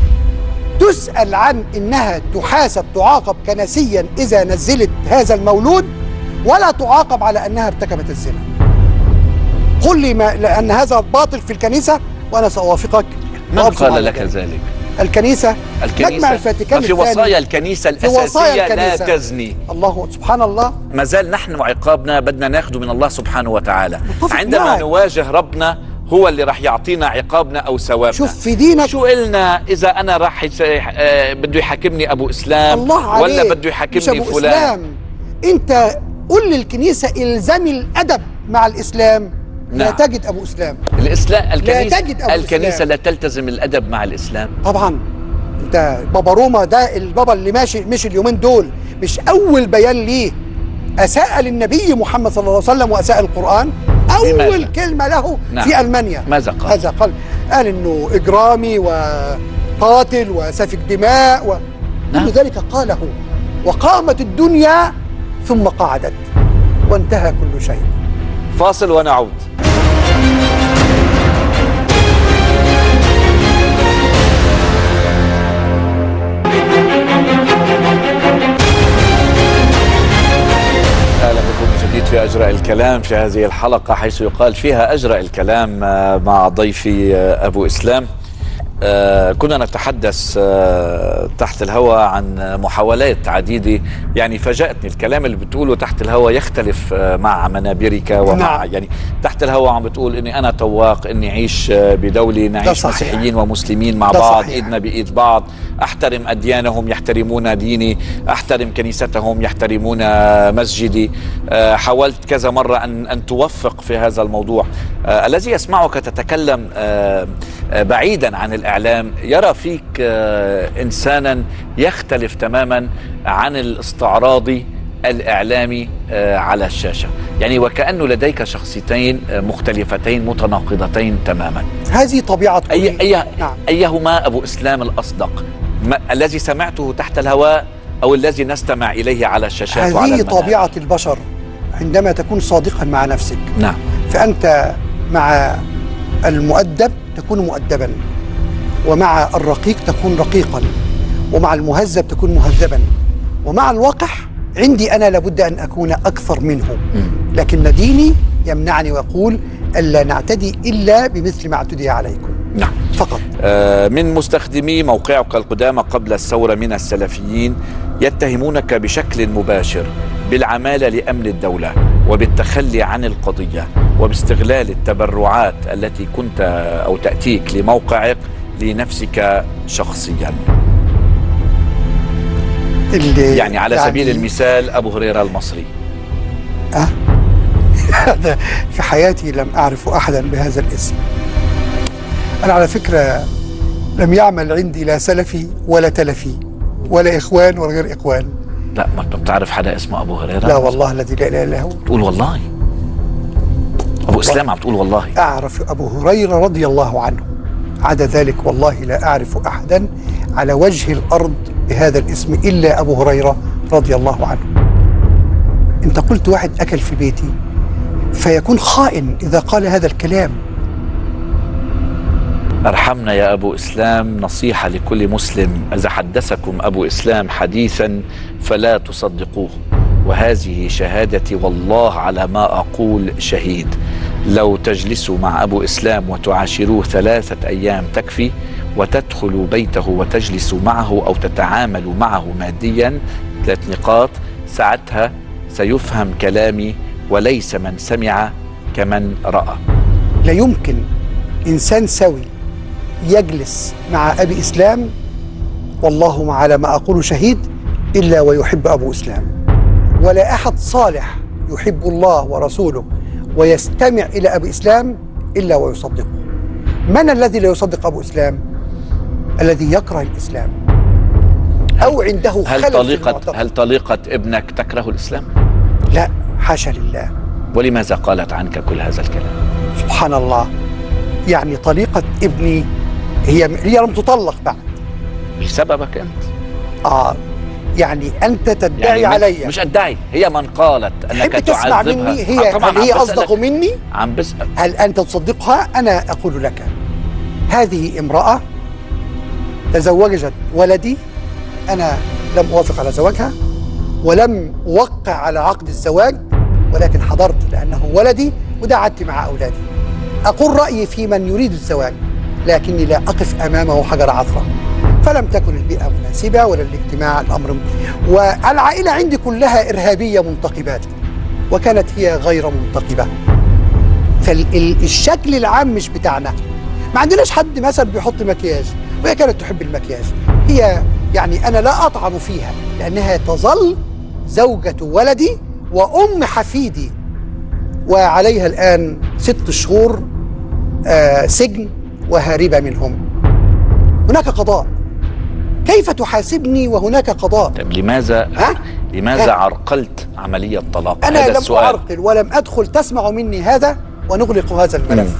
S5: تسأل عن إنها تحاسب تعاقب كنسيا إذا نزلت هذا المولود ولا تعاقب على أنها ارتكبت الزنا قل لي ما لأن هذا باطل في الكنيسة وأنا سأوافقك
S1: من
S5: وأبصم
S1: قال
S5: على
S1: لك
S5: ذلك.
S1: ذلك
S5: الكنيسة
S1: الكنيسة
S5: مجمع الفاتيكان
S1: ما في
S5: الثاني.
S1: وصايا الكنيسة
S5: في وصايا
S1: الأساسية لا
S5: الكنيسة.
S1: تزني
S5: الله سبحان الله
S1: ما زال نحن عقابنا بدنا ناخده من الله سبحانه وتعالى
S5: متفق
S1: عندما
S5: معك.
S1: نواجه ربنا هو اللي راح يعطينا عقابنا او ثوابنا
S5: شوف في دينك
S1: شو قلنا اذا انا راح يس... آه، بده يحاكمني ابو اسلام
S5: الله عليك
S1: ولا بده
S5: مش
S1: يحاكمني
S5: أبو
S1: فلان
S5: إسلام. انت قل للكنيسة الزمي الادب مع الاسلام لا
S1: نعم.
S5: تجد ابو اسلام
S1: الاسلام الكنيسه
S5: تجد أبو
S1: الكنيسه
S5: إسلام.
S1: لا تلتزم الادب مع الاسلام
S5: طبعا انت بابا روما ده البابا اللي ماشي مش اليومين دول مش اول بيان ليه اساء للنبي محمد صلى الله عليه وسلم واساء القران اول
S1: بماذا؟
S5: كلمه له
S1: نعم.
S5: في المانيا
S1: ماذا قال؟
S5: هذا قال قال انه اجرامي وقاتل وسفك دماء و...
S1: نعم.
S5: كل ذلك قاله وقامت الدنيا ثم قعدت وانتهى كل شيء
S1: فاصل ونعود أجرأ الكلام في هذه الحلقة حيث يقال فيها أجرأ الكلام آه، مع ضيفي آه، أبو إسلام آه، كنا نتحدث آه، تحت الهواء عن محاولات عديدة يعني فاجأتني الكلام اللي بتقوله تحت الهواء يختلف آه، مع منابرك ومع
S2: نعم.
S1: يعني تحت الهواء عم بتقول اني انا تواق اني اعيش آه، بدولة نعيش
S2: صحيح.
S1: مسيحيين ومسلمين مع
S2: ده
S1: بعض
S2: صحيح.
S1: ايدنا بايد بعض احترم اديانهم يحترمون ديني احترم كنيستهم يحترمون مسجدي آه، حاولت كذا مرة ان ان توفق في هذا الموضوع آه، الذي يسمعك تتكلم آه، آه، بعيدا عن الاعلام يرى فيك آه، انسانا يختلف تماما عن الاستعراضي الاعلامي آه، على الشاشه يعني وكانه لديك شخصيتين آه، مختلفتين متناقضتين تماما
S2: هذه طبيعة كل-
S1: أي أي
S2: نعم.
S1: أيهما أبو إسلام الأصدق ما الذي سمعته تحت الهواء أو الذي نستمع إليه على الشاشات وعلى
S2: هذه
S1: المنابر؟
S2: طبيعة البشر عندما تكون صادقا مع نفسك
S1: نعم
S2: فأنت مع المؤدب تكون مؤدبا ومع الرقيق تكون رقيقا ومع المهذب تكون مهذبا ومع الوقح عندي أنا لابد أن أكون أكثر منه لكن ديني يمنعني ويقول ألا نعتدي إلا بمثل ما اعتدي عليكم
S1: نعم
S2: فقط
S1: آه، من مستخدمي موقعك القدامى قبل الثورة من السلفيين يتهمونك بشكل مباشر بالعمالة لأمن الدولة وبالتخلي عن القضية وباستغلال التبرعات التي كنت أو تأتيك لموقعك لنفسك شخصيا
S2: اللي
S1: يعني على سبيل المثال أبو هريرة المصري
S2: هذا في حياتي لم أعرف أحدا بهذا الاسم أنا على فكرة لم يعمل عندي لا سلفي ولا تلفي ولا إخوان ولا غير إخوان
S1: لا ما بتعرف حدا اسمه أبو هريرة
S2: لا والله الذي لا إله إلا هو
S1: تقول والله أبو إسلام عم تقول والله
S2: أعرف أبو هريرة رضي الله عنه عدا ذلك والله لا أعرف أحدا على وجه الأرض بهذا الاسم إلا أبو هريرة رضي الله عنه أنت قلت واحد أكل في بيتي فيكون خائن إذا قال هذا الكلام
S1: ارحمنا يا ابو اسلام نصيحه لكل مسلم اذا حدثكم ابو اسلام حديثا فلا تصدقوه وهذه شهادتي والله على ما اقول شهيد لو تجلسوا مع ابو اسلام وتعاشروه ثلاثه ايام تكفي وتدخلوا بيته وتجلسوا معه او تتعاملوا معه ماديا ثلاث نقاط ساعتها سيفهم كلامي وليس من سمع كمن راى
S2: لا يمكن إنسان سوي يجلس مع أبي إسلام والله على ما أقول شهيد إلا ويحب أبو إسلام ولا أحد صالح يحب الله ورسوله ويستمع إلى أبي إسلام إلا ويصدقه من الذي لا يصدق أبو إسلام الذي يكره الإسلام أو عنده
S1: هل
S2: خلل في
S1: طليقة
S2: المعتقد.
S1: هل طليقة ابنك تكره الإسلام؟
S2: لا حاشا لله
S1: ولماذا قالت عنك كل هذا الكلام؟
S2: سبحان الله يعني طليقة ابني هي هي لم تطلق بعد
S1: بسببك أنت
S2: اه يعني انت تدعي
S1: يعني من-
S2: علي
S1: مش أدعي هي من قالت أنك
S2: تحب تسمع
S1: تعذبها
S2: مني هي
S1: آه طبعاً
S2: هل هي
S1: عم
S2: اصدق
S1: بسألك.
S2: مني
S1: عم بسأل
S2: هل انت تصدقها انا اقول لك هذه امراه تزوجت ولدي انا لم اوافق على زواجها ولم اوقع على عقد الزواج ولكن حضرت لانه ولدي ودعت مع اولادي اقول رايي في من يريد الزواج لكني لا اقف امامه حجر عثره فلم تكن البيئه مناسبه ولا الاجتماع الامر والعائله عندي كلها ارهابيه منتقبات وكانت هي غير منتقبه فالشكل العام مش بتاعنا ما عندناش حد مثلا بيحط مكياج وهي كانت تحب المكياج هي يعني انا لا اطعن فيها لانها تظل زوجة ولدي وام حفيدي وعليها الان ست شهور آه سجن وهاربة منهم هناك قضاء كيف تحاسبني وهناك قضاء
S1: طيب لماذا
S2: ها؟
S1: لماذا
S2: ها؟
S1: عرقلت عملية طلاق
S2: أنا
S1: هذا
S2: لم
S1: السؤال
S2: أعرقل ولم أدخل تسمع مني هذا ونغلق هذا الملف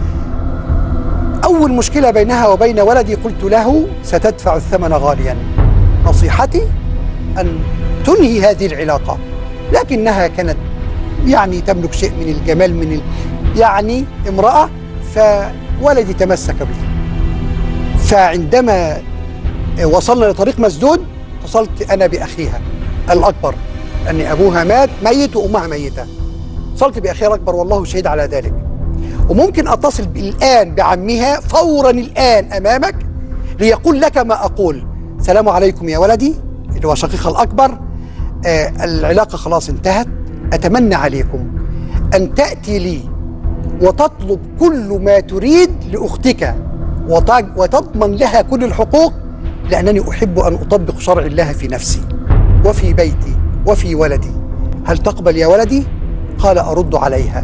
S2: أول مشكلة بينها وبين ولدي قلت له ستدفع الثمن غاليا نصيحتي أن تنهي هذه العلاقة لكنها كانت يعني تملك شيء من الجمال من ال... يعني امرأة فولدي تمسك به فعندما وصلنا لطريق مسدود اتصلت أنا بأخيها الأكبر لأن أبوها مات ميت وأمها ميتة اتصلت باخيها الاكبر والله شهيد على ذلك وممكن اتصل الان بعمها فورا الان امامك ليقول لك ما اقول سلام عليكم يا ولدي اللي هو شقيقها الاكبر آه العلاقه خلاص انتهت اتمنى عليكم ان تاتي لي وتطلب كل ما تريد لاختك وتج- وتضمن لها كل الحقوق لانني احب ان اطبق شرع الله في نفسي وفي بيتي وفي ولدي هل تقبل يا ولدي قال ارد عليها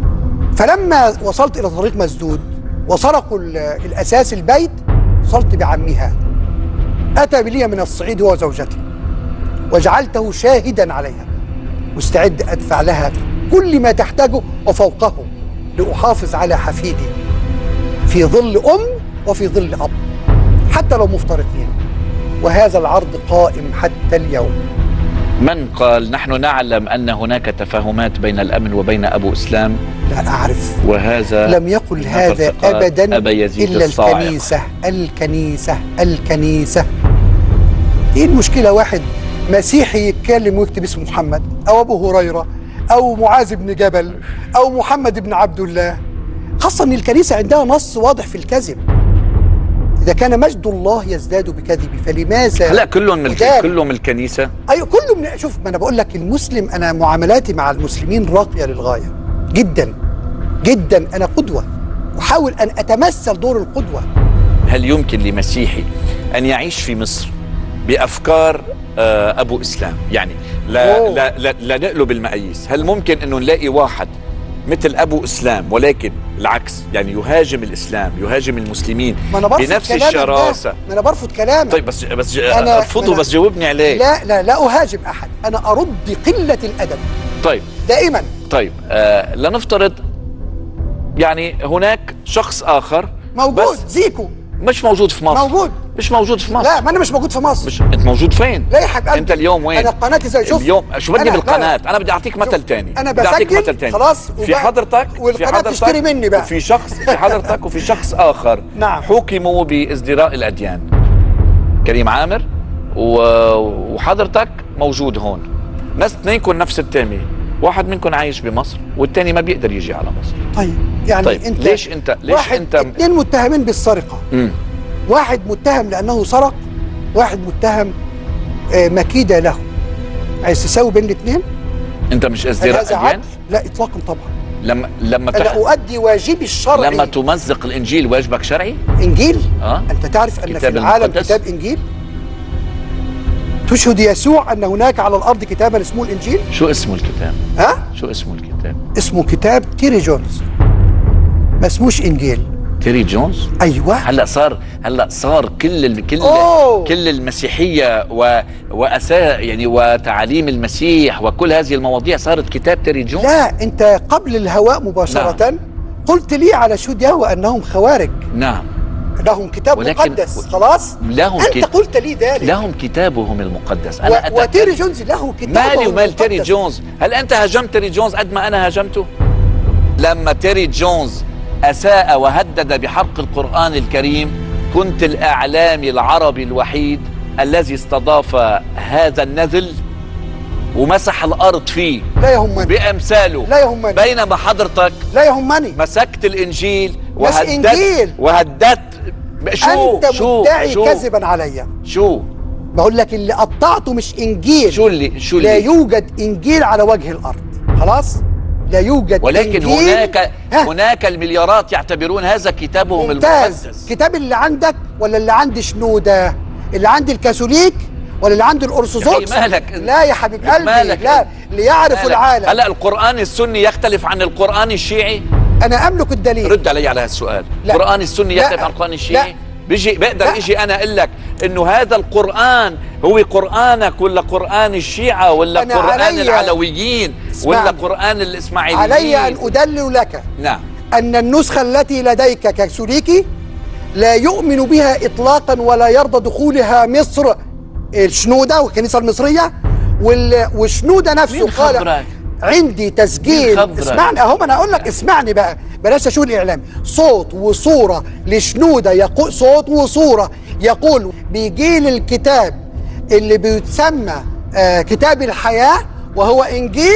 S2: فلما وصلت الى طريق مسدود وسرقوا ال- الاساس البيت وصلت بعمها اتى بلي من الصعيد هو وزوجته وجعلته شاهدا عليها مستعد ادفع لها كل ما تحتاجه وفوقه لاحافظ على حفيدي في ظل ام وفي ظل اب حتى لو مفترقين وهذا العرض قائم حتى اليوم
S1: من قال نحن نعلم أن هناك تفاهمات بين الأمن وبين أبو إسلام
S2: لا اعرف
S1: وهذا
S2: لم يقل
S1: من
S2: هذا
S1: تلصيقات
S2: ابدا
S1: أبا يزيد
S2: الا
S1: الصاعق.
S2: الكنيسه الكنيسه الكنيسه ايه المشكله واحد مسيحي يتكلم ويكتب اسم محمد او ابو هريره او معاذ بن جبل او محمد بن عبد الله خاصه ان الكنيسه عندها نص واضح في الكذب اذا كان مجد الله يزداد بكذبه فلماذا
S1: هلا كلهم من
S2: ودار.
S1: كلهم من الكنيسة
S2: ايوه كله من شوف ما انا بقول لك المسلم انا معاملاتي مع المسلمين راقيه للغايه جدا جدا انا قدوه احاول ان اتمثل دور القدوه
S1: هل يمكن لمسيحي أن يعيش في مصر بأفكار آه، أبو إسلام يعني لا,
S2: أوه.
S1: لا, لا, لا نقلب المقاييس هل ممكن أنه نلاقي واحد مثل أبو إسلام ولكن العكس يعني يهاجم الإسلام يهاجم المسلمين
S2: ما انا برفض
S1: بنفس
S2: كلامك ده.
S1: الشراسة
S2: ما انا برفض كلامك
S1: طيب بس بس
S2: أنا-
S1: ارفضه
S2: أنا-
S1: بس جاوبني عليه
S2: لا لا لا اهاجم احد انا ارد بقله الادب
S1: طيب
S2: دائما
S1: طيب آه لنفترض يعني هناك شخص آخر
S2: موجود
S1: بس
S2: زيكو
S1: مش موجود في مصر
S2: موجود
S1: مش موجود في مصر
S2: لا ما انا مش موجود في مصر
S1: مش انت موجود فين
S2: لا يا حبيب قلبي
S1: انت اليوم وين
S2: انا قناتي زي شوف
S1: اليوم شو بدي
S2: أنا- لا،
S1: بالقناه
S2: لا.
S1: انا بدي اعطيك مثل تاني
S2: أنا
S1: بدي اعطيك
S2: بسجل،
S1: مثل تاني
S2: خلاص،
S1: في
S2: وبقى-
S1: حضرتك في
S2: والقناة
S1: حضرتك
S2: تشتري مني بقى.
S1: وفي شخص في حضرتك وفي شخص اخر
S2: نعم.
S1: حكموا بازدراء الاديان كريم عامر و... وحضرتك موجود هون ناس اثنينكم نفس التامه واحد منكم عايش بمصر والتاني ما بيقدر يجي على مصر
S2: طيب يعني
S1: طيب
S2: انت
S1: ليش انت ليش
S2: واحد
S1: انت
S2: اتنين متهمين بالسرقه
S1: مم.
S2: واحد متهم لانه سرق واحد متهم آه، مكيده له عايز تساوي بين الاثنين
S1: انت مش
S2: هل
S1: ازدراء
S2: هذا
S1: اديان
S2: عدل؟ لا اطلاقا طبعا
S1: لما لما
S2: انا
S1: تح...
S2: اؤدي واجبي الشرعي
S1: لما تمزق الانجيل واجبك شرعي
S2: انجيل
S1: اه
S2: انت تعرف ان في
S1: كتاب
S2: العالم
S1: المقدس.
S2: كتاب انجيل تشهد يسوع ان هناك على الارض كتابا اسمه الانجيل
S1: شو اسمه الكتاب
S2: ها
S1: شو اسمه الكتاب
S2: اسمه كتاب تيري جونز ما اسموش انجيل
S1: تيري جونز
S2: ايوه
S1: هلا صار هلا صار كل ال... كل
S2: أوه.
S1: كل المسيحيه و... واسا يعني وتعاليم المسيح وكل هذه المواضيع صارت كتاب تيري جونز
S2: لا انت قبل الهواء مباشره قلت لي على شهود يهوى انهم خوارج
S1: نعم
S2: لهم كتاب
S1: ولكن-
S2: مقدس خلاص
S1: لهم
S2: انت
S1: كت-
S2: قلت لي ذلك
S1: لهم كتابهم المقدس
S2: و...
S1: انا أتكلم-
S2: وتيري جونز له كتاب
S1: مالي ومال تيري جونز هل انت هاجمت تيري جونز قد ما انا هاجمته لما تيري جونز اساء وهدد بحرق القران الكريم كنت الاعلامي العربي الوحيد الذي استضاف هذا النذل ومسح الارض فيه
S2: لا يهمني
S1: بامثاله
S2: لا يهمني
S1: بينما حضرتك
S2: لا يهمني
S1: مسكت الانجيل
S2: مش
S1: وهددت
S2: إنجيل.
S1: وهددت شو
S2: انت
S1: شو
S2: مدعي
S1: شو
S2: كذبا عليا
S1: شو
S2: بقول لك اللي قطعته مش انجيل
S1: شو اللي شو
S2: لا
S1: اللي
S2: يوجد انجيل على وجه الارض خلاص لا يوجد
S1: ولكن
S2: إنجيل.
S1: هناك
S2: ها.
S1: هناك المليارات يعتبرون هذا كتابهم
S2: ممتاز
S1: المقدس
S2: كتاب اللي عندك ولا اللي عند شنودة اللي عند الكاثوليك ولا اللي عند الارثوذكس
S1: يا أخي مالك؟
S2: لا يا حبيب قلبي
S1: مالك؟
S2: لا ليعرف
S1: مالك؟
S2: العالم
S1: هلا القرآن السني يختلف عن القرآن الشيعي
S2: انا املك الدليل
S1: رد علي على هالسؤال
S2: لا.
S1: القرآن السني
S2: لا.
S1: يختلف عن القرآن الشيعي
S2: لا.
S1: بيجي بقدر
S2: لا.
S1: اجي انا اقول لك انه هذا القرآن هو قرآنك ولا قرآن الشيعة ولا
S2: أنا
S1: قرآن
S2: علي-
S1: العلويين ولا
S2: اسمعني.
S1: قرآن الاسماعيليين
S2: علي ان ادلل لك
S1: نعم
S2: ان النسخه التي لديك كاثوليكي لا يؤمن بها اطلاقا ولا يرضى دخولها مصر الشنوده والكنيسه المصريه وال- وشنوده نفسه
S1: مين
S2: قال
S1: خبرك؟
S2: عندي
S1: مين
S2: تسجيل
S1: خبرك؟
S2: اسمعني اهو ما انا اقول لك اسمعني بقى بلاش اشوف الاعلام صوت وصوره لشنوده يقول صوت وصوره يقول بيجي لي الكتاب اللي بيتسمى آه كتاب الحياه وهو انجيل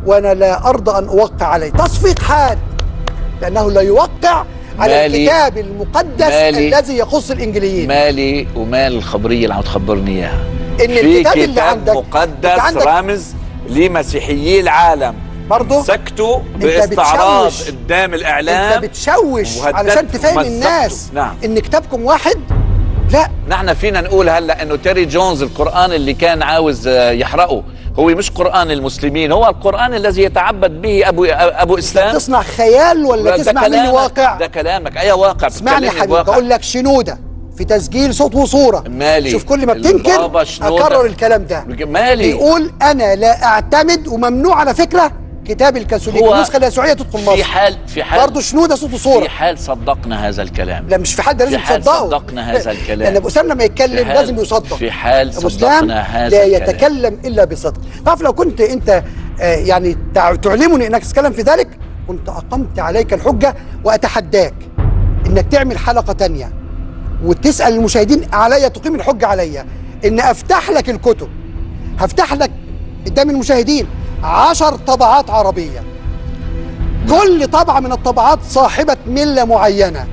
S5: وانا لا ارضى ان اوقع عليه تصفيق حاد لانه لا يوقع على
S1: مالي-
S5: الكتاب المقدس
S1: مالي-
S5: الذي يخص الانجليين
S1: مالي ومال الخبريه اللي عم تخبرني اياها
S5: إن
S1: في
S5: الكتاب اللي
S1: كتاب
S5: عندك-
S1: مقدس
S5: أنت عندك-
S1: رمز لمسيحيي العالم
S5: برضه
S1: سكتوا
S5: أنت
S1: باستعراض
S5: بتشوش.
S1: قدام
S5: انت
S1: الاعلام
S5: بتشوش
S1: وهددت
S5: علشان تفهم
S1: ومزقته.
S5: الناس
S1: نعم.
S5: ان كتابكم واحد لا
S1: نحن فينا نقول هلا انه تيري جونز القران اللي كان عاوز آه، يحرقه هو مش قران المسلمين هو القران الذي يتعبد به ابو ابو اسلام
S5: تصنع خيال ولا
S1: ده
S5: تسمع مني
S1: كلامك-
S5: واقع
S1: ده كلامك اي واقع
S5: اسمعني يا
S1: بتكلمني
S5: حبيبي
S1: بواقع.
S5: بقول لك شنوده في تسجيل صوت وصوره
S1: مالي
S5: شوف كل ما
S1: البابا
S5: بتنكر
S1: شنودة.
S5: اكرر الكلام ده
S1: مالي
S5: بيقول انا لا اعتمد وممنوع على فكره كتاب الكاثوليك
S1: هو
S5: النسخه اليسوعيه تدخل
S1: في
S5: مصر
S1: حال في حال
S5: برضه شنوده صوت وصوره
S1: في حال صدقنا هذا الكلام
S5: لا مش في حد لازم
S1: في حال
S5: تصدقه
S1: صدقنا هذا الكلام.
S5: لان ابو اسلام لما
S1: في
S5: يتكلم
S1: حال-
S5: لازم يصدق
S1: في حال
S5: ابو اسلام
S1: صدقنا هذا
S5: لا
S1: الكلام.
S5: يتكلم الا بصدق تعرف لو كنت انت آه، يعني تع- تعلمني انك تتكلم في ذلك كنت اقمت عليك الحجه واتحداك انك تعمل حلقه تانية وتسال المشاهدين عليا تقيم الحجه عليا ان افتح لك الكتب هفتح لك قدام المشاهدين عشر طبعات عربيه كل طبعه من الطبعات صاحبه مله معينه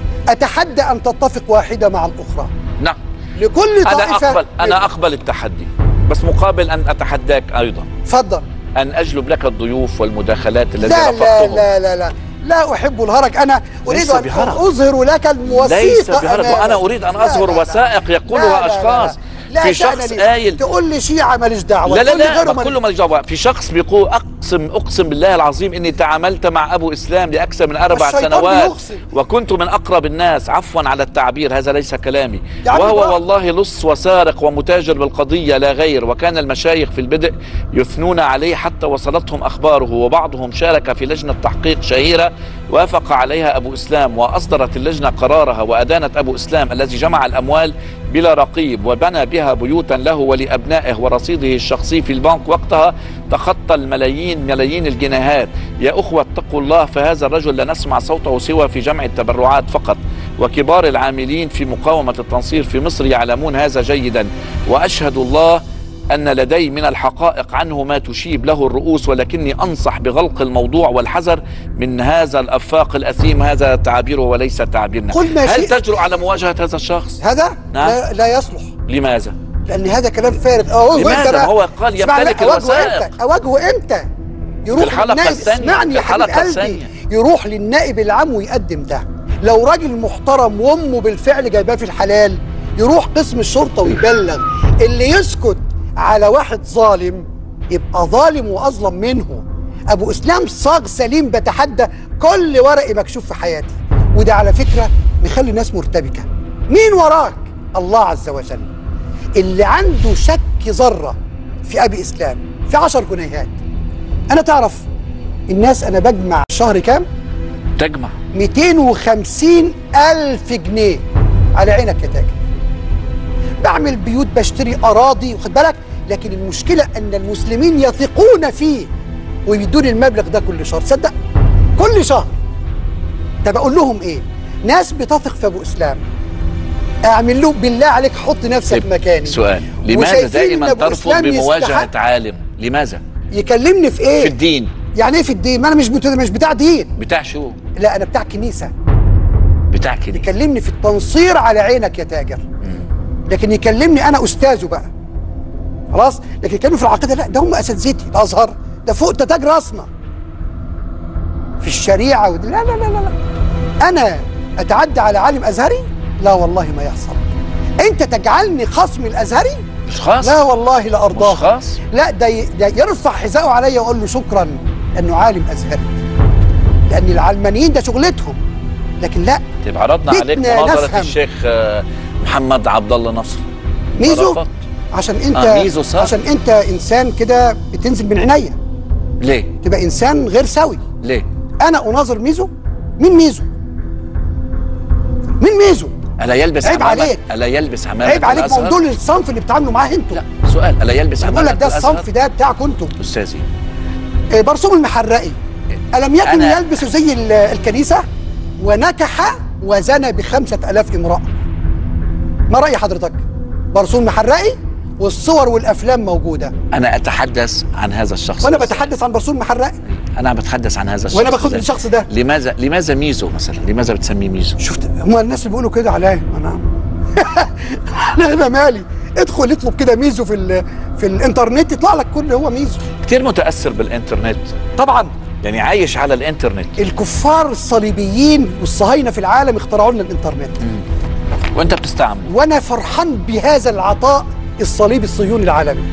S5: اتحدى ان تتفق واحده مع الاخرى
S1: نعم
S5: لكل
S1: انا
S5: طائفه
S1: اقبل انا اقبل التحدي بس مقابل ان اتحداك ايضا
S5: اتفضل
S1: ان اجلب لك الضيوف والمداخلات التي
S5: لا لا
S1: رفضتهم
S5: لا لا لا لا احب الهرج انا اريد
S1: ليس
S5: ان
S1: بهرج.
S5: اظهر لك الموثيقه
S1: ليس بهرج
S5: أمامك.
S1: وانا اريد ان
S5: لا،
S1: اظهر
S5: لا، لا.
S1: وثائق
S5: لا،
S1: يقولها
S5: لا، لا،
S1: اشخاص
S5: لا
S1: في
S5: تعني
S1: شخص
S5: لي.
S1: قايل
S5: تقول لي شيعه ماليش دعوه
S1: لا لا
S5: تقول لي
S1: لا
S5: غيره
S1: ما
S5: ماليش-
S1: كله ماليش دعوه في شخص بيقول اقسم اقسم بالله العظيم اني تعاملت مع ابو اسلام لاكثر من اربع
S5: الشيطان
S1: سنوات
S5: بيقسم.
S1: وكنت من اقرب الناس عفوا على التعبير هذا ليس كلامي
S5: يا عم
S1: وهو
S5: براحتك.
S1: والله لص وسارق ومتاجر بالقضيه لا غير وكان المشايخ في البدء يثنون عليه حتى وصلتهم اخباره وبعضهم شارك في لجنه تحقيق شهيره وافق عليها ابو اسلام واصدرت اللجنه قرارها وادانت ابو اسلام الذي جمع الاموال بلا رقيب وبنى بها بيوتا له ولابنائه ورصيده الشخصي في البنك وقتها تخطى الملايين ملايين الجنيهات يا اخوه اتقوا الله فهذا الرجل لا نسمع صوته سوى في جمع التبرعات فقط وكبار العاملين في مقاومه التنصير في مصر يعلمون هذا جيدا واشهد الله أن لدي من الحقائق عنه ما تشيب له الرؤوس ولكني أنصح بغلق الموضوع والحذر من هذا الأفاق الأثيم هذا تعبيره وليس تعبيرنا
S5: قل ما
S1: هل
S5: شئت.
S1: تجرؤ على مواجهة هذا الشخص؟
S5: هذا
S1: نعم.
S5: لا, لا يصلح
S1: لماذا؟
S5: لان هذا كلام فارغ أوه
S1: لماذا؟
S5: وأنت
S1: ما
S5: بقى-
S1: هو قال
S5: اسمعني،
S1: يمتلك
S5: أواجهه
S1: الوثائق.
S5: امتى اواجهه امتى يروح
S1: في الحلقة
S5: للنائب
S1: الثانية.
S5: اسمعني
S1: في
S5: يا حبيب
S1: الحلقة
S5: قلبي
S1: الثانية.
S5: يروح للنائب العام ويقدم ده لو راجل محترم وامه بالفعل جايباه في الحلال يروح قسم الشرطه ويبلغ اللي يسكت على واحد ظالم يبقى ظالم واظلم منه ابو اسلام صاغ سليم بتحدى كل ورق مكشوف في حياتي وده على فكره مخلي الناس مرتبكه مين وراك الله عز وجل اللي عنده شك ذره في ابي اسلام في عشر جنيهات انا تعرف الناس انا بجمع شهر كام
S1: تجمع
S5: 250 ألف جنيه على عينك يا تاجر بعمل بيوت بشتري أراضي واخد بالك لكن المشكلة أن المسلمين يثقون فيه ويدوني المبلغ ده كل شهر تصدق كل شهر طب أقول لهم إيه ناس بتثق في أبو إسلام أعمل له بالله عليك حط نفسك مكاني
S1: سؤال لماذا
S5: وشايفين
S1: دائما
S5: إن أبو
S1: ترفض
S5: إسلام
S1: بمواجهة
S5: يستحق
S1: عالم؟ لماذا؟
S5: يكلمني في إيه
S1: في الدين
S5: يعني إيه في الدين ما أنا مش بتاع مش بتاع دين
S1: بتاع شو؟
S5: لا أنا بتاع كنيسة
S1: بتاع كده
S5: يكلمني في التنصير على عينك يا تاجر لكن يكلمني انا استاذه بقى خلاص لكن يكلمني في العقيده لا ده هم اساتذتي الازهر ده فوق ده تاج راسنا في الشريعه ود... لا لا لا لا لا انا اتعدى على عالم ازهري لا والله ما يحصل انت تجعلني خصم الازهري
S1: مش خاص؟
S5: لا والله لا ارضاه
S1: مش خاص؟
S5: لا ده, ي... ده يرفع حذاءه عليا واقول له شكرا انه عالم ازهري لان العلمانيين ده شغلتهم لكن لا
S1: طيب عرضنا عليك
S5: بدنا
S1: مناظرة
S5: نفهم.
S1: الشيخ آه، محمد عبد الله نصر
S5: ميزو
S1: رفضت.
S5: عشان انت
S1: آه، ميزو صح.
S5: عشان انت انسان كده بتنزل من عينيا
S1: ليه؟
S5: تبقى انسان غير سوي
S1: ليه؟
S5: انا اناظر ميزو مين ميزو مين ميزو
S1: ألا يلبس
S5: عيب
S1: عمامة
S5: عليك.
S1: ألا يلبس عمامة
S5: عيب عليك ما
S1: الأزهر؟
S5: هم دول الصنف اللي بتتعاملوا معاه انتوا
S1: لا سؤال ألا يلبس
S5: انا
S1: عمامة
S5: بقول لك ده
S1: الأزهر؟
S5: الصنف ده بتاعكم انتوا
S1: أستاذي
S5: إيه، برسوم المحرقي ألم يكن
S1: أنا-
S5: يلبس زي ال- الكنيسة ونكح وزنى بخمسة ألاف امرأة ما رأي حضرتك برسوم محرقي
S2: والصور والافلام موجوده
S1: انا اتحدث عن هذا الشخص
S2: وانا بتحدث عن برسول محرق
S1: انا بتحدث عن هذا الشخص
S2: وانا باخد
S1: ده.
S2: الشخص ده
S1: لماذا لماذا ميزو مثلا لماذا بتسميه ميزو
S2: شفت هم الناس اللي بيقولوا كده عليا انا انا انا مالي ادخل اطلب كده ميزو في ال... في الانترنت يطلع لك كل هو ميزو
S1: كتير متاثر بالانترنت
S2: طبعا
S1: يعني عايش على الانترنت
S2: الكفار الصليبيين والصهاينه في العالم اخترعوا لنا الانترنت
S1: وانت بتستعمله
S2: وانا فرحان بهذا العطاء الصليبي الصهيوني العالمي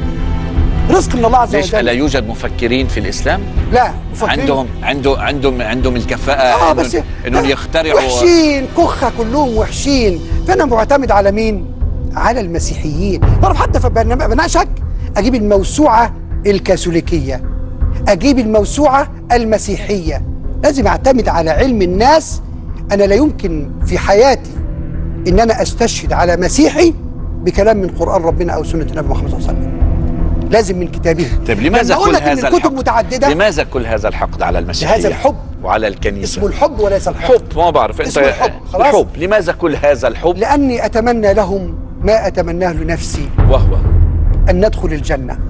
S2: رزق من الله عز
S1: ليش
S2: وجل
S1: لا يوجد مفكرين في الاسلام
S2: لا مفكرين
S1: عندهم عنده عندهم عندهم الكفاءه
S2: اه
S1: إنهم-
S2: بس
S1: انهم يخترعوا
S2: وحشين كخه كلهم وحشين فانا معتمد على مين على المسيحيين بعرف حتى في برنامج بناقشك اجيب الموسوعه الكاثوليكيه اجيب الموسوعه المسيحيه لازم اعتمد على علم الناس انا لا يمكن في حياتي ان انا استشهد على مسيحي بكلام من قران ربنا او سنه النبي محمد صلى الله عليه وسلم لازم من كتابه
S1: طيب لماذا
S2: لما أقول
S1: كل
S2: لك إن
S1: هذا
S2: الكتب
S1: الحقد
S2: متعدده
S1: لماذا كل هذا الحقد على المسيحيه
S2: لهذا الحب.
S1: وعلى الكنيسه
S2: اسمه الحب وليس الحب
S1: حب ما بعرف انت
S2: اسمه الحب، خلاص؟
S1: الحب لماذا كل هذا الحب
S2: لاني اتمنى لهم ما اتمناه لنفسي
S1: وهو
S2: ان ندخل الجنه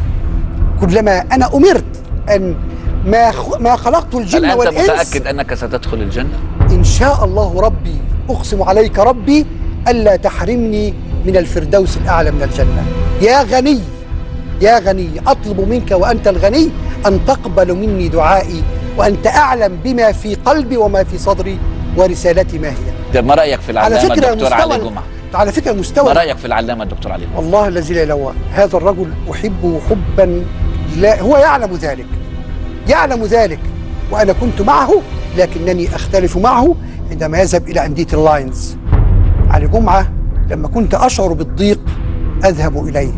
S2: كلما انا امرت ان ما خ- ما خلقت
S1: هل
S2: الجن
S1: انت
S2: والانس
S1: متاكد انك ستدخل الجنه
S2: ان شاء الله ربي اقسم عليك ربي الا تحرمني من الفردوس الاعلى من الجنه يا غني يا غني اطلب منك وانت الغني ان تقبل مني دعائي وانت اعلم بما في قلبي وما في صدري ورسالتي ما هي
S1: طيب ما رايك في
S2: على
S1: العلامه
S2: فكره
S1: الدكتور علي
S2: مستوى
S1: جمعه
S2: على فكره
S1: ما
S2: مستوى
S1: رايك في العلامه الدكتور علي جمعه
S2: والله الذي لا اله إلا هو هذا الرجل احبه حبا لا هو يعلم ذلك يعلم ذلك وانا كنت معه لكنني اختلف معه عندما يذهب الى انديه اللاينز علي جمعه لما كنت اشعر بالضيق اذهب اليه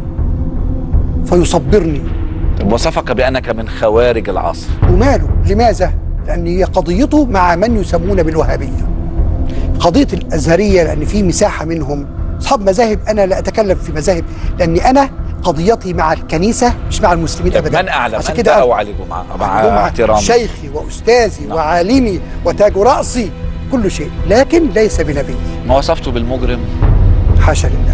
S2: فيصبرني
S1: طيب وصفك بانك من خوارج العصر
S2: وماله لماذا لان هي قضيته مع من يسمون بالوهابيه قضيه الازهريه لان في مساحه منهم اصحاب مذاهب انا لا اتكلم في مذاهب لاني انا قضيتي مع الكنيسه مش مع المسلمين
S1: طيب
S2: ابدا
S1: من اعلم
S2: عشان
S1: انت
S2: كده
S1: او علي جمعه مع
S2: جمعة
S1: احترامي
S2: شيخي واستاذي
S1: نعم.
S2: وعالمي وتاج راسي كل شيء لكن ليس بنبي
S1: ما وصفته بالمجرم
S2: حاشا لله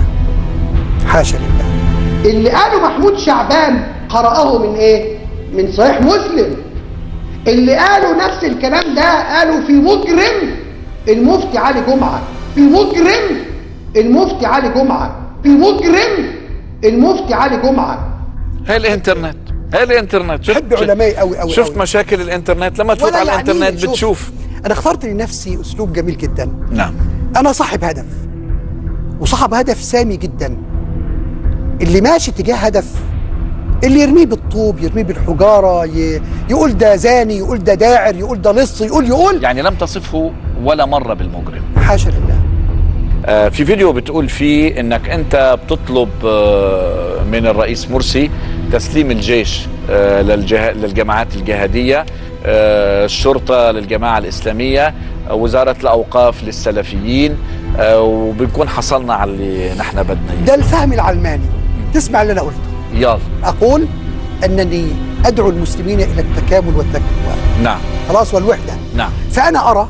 S2: حاشا لله اللي قاله محمود شعبان قرأه من ايه من صحيح مسلم اللي قالوا نفس الكلام ده قالوا في مجرم المفتي علي جمعة في مجرم المفتي علي جمعة في مجرم المفتي علي جمعة
S1: هي الانترنت هي الانترنت شفت
S2: بحب علمائي قوي قوي
S1: شفت
S2: قوي.
S1: مشاكل الانترنت لما تفوت
S2: ولا
S1: على
S2: يعنيني،
S1: الانترنت
S2: شوف.
S1: بتشوف
S2: انا اخترت لنفسي اسلوب جميل جدا
S1: نعم
S2: انا صاحب هدف وصاحب هدف سامي جدا اللي ماشي تجاه هدف اللي يرميه بالطوب يرميه بالحجاره ي... يقول ده زاني يقول ده داعر يقول ده لص يقول يقول
S1: يعني لم تصفه ولا مره بالمجرم
S2: حاشا لله
S1: آه، في فيديو بتقول فيه انك انت بتطلب آه، من الرئيس مرسي تسليم الجيش آه، للجه... للجماعات الجهاديه آه، الشرطه للجماعه الاسلاميه آه، وزاره الاوقاف للسلفيين آه، وبنكون حصلنا على اللي نحن بدنا
S2: ده
S1: اياه
S2: الفهم العلماني تسمع اللي انا قلته
S1: يلا
S2: اقول انني ادعو المسلمين الى التكامل والتكوى
S1: نعم
S2: خلاص والوحده
S1: نعم
S2: فأنا أرى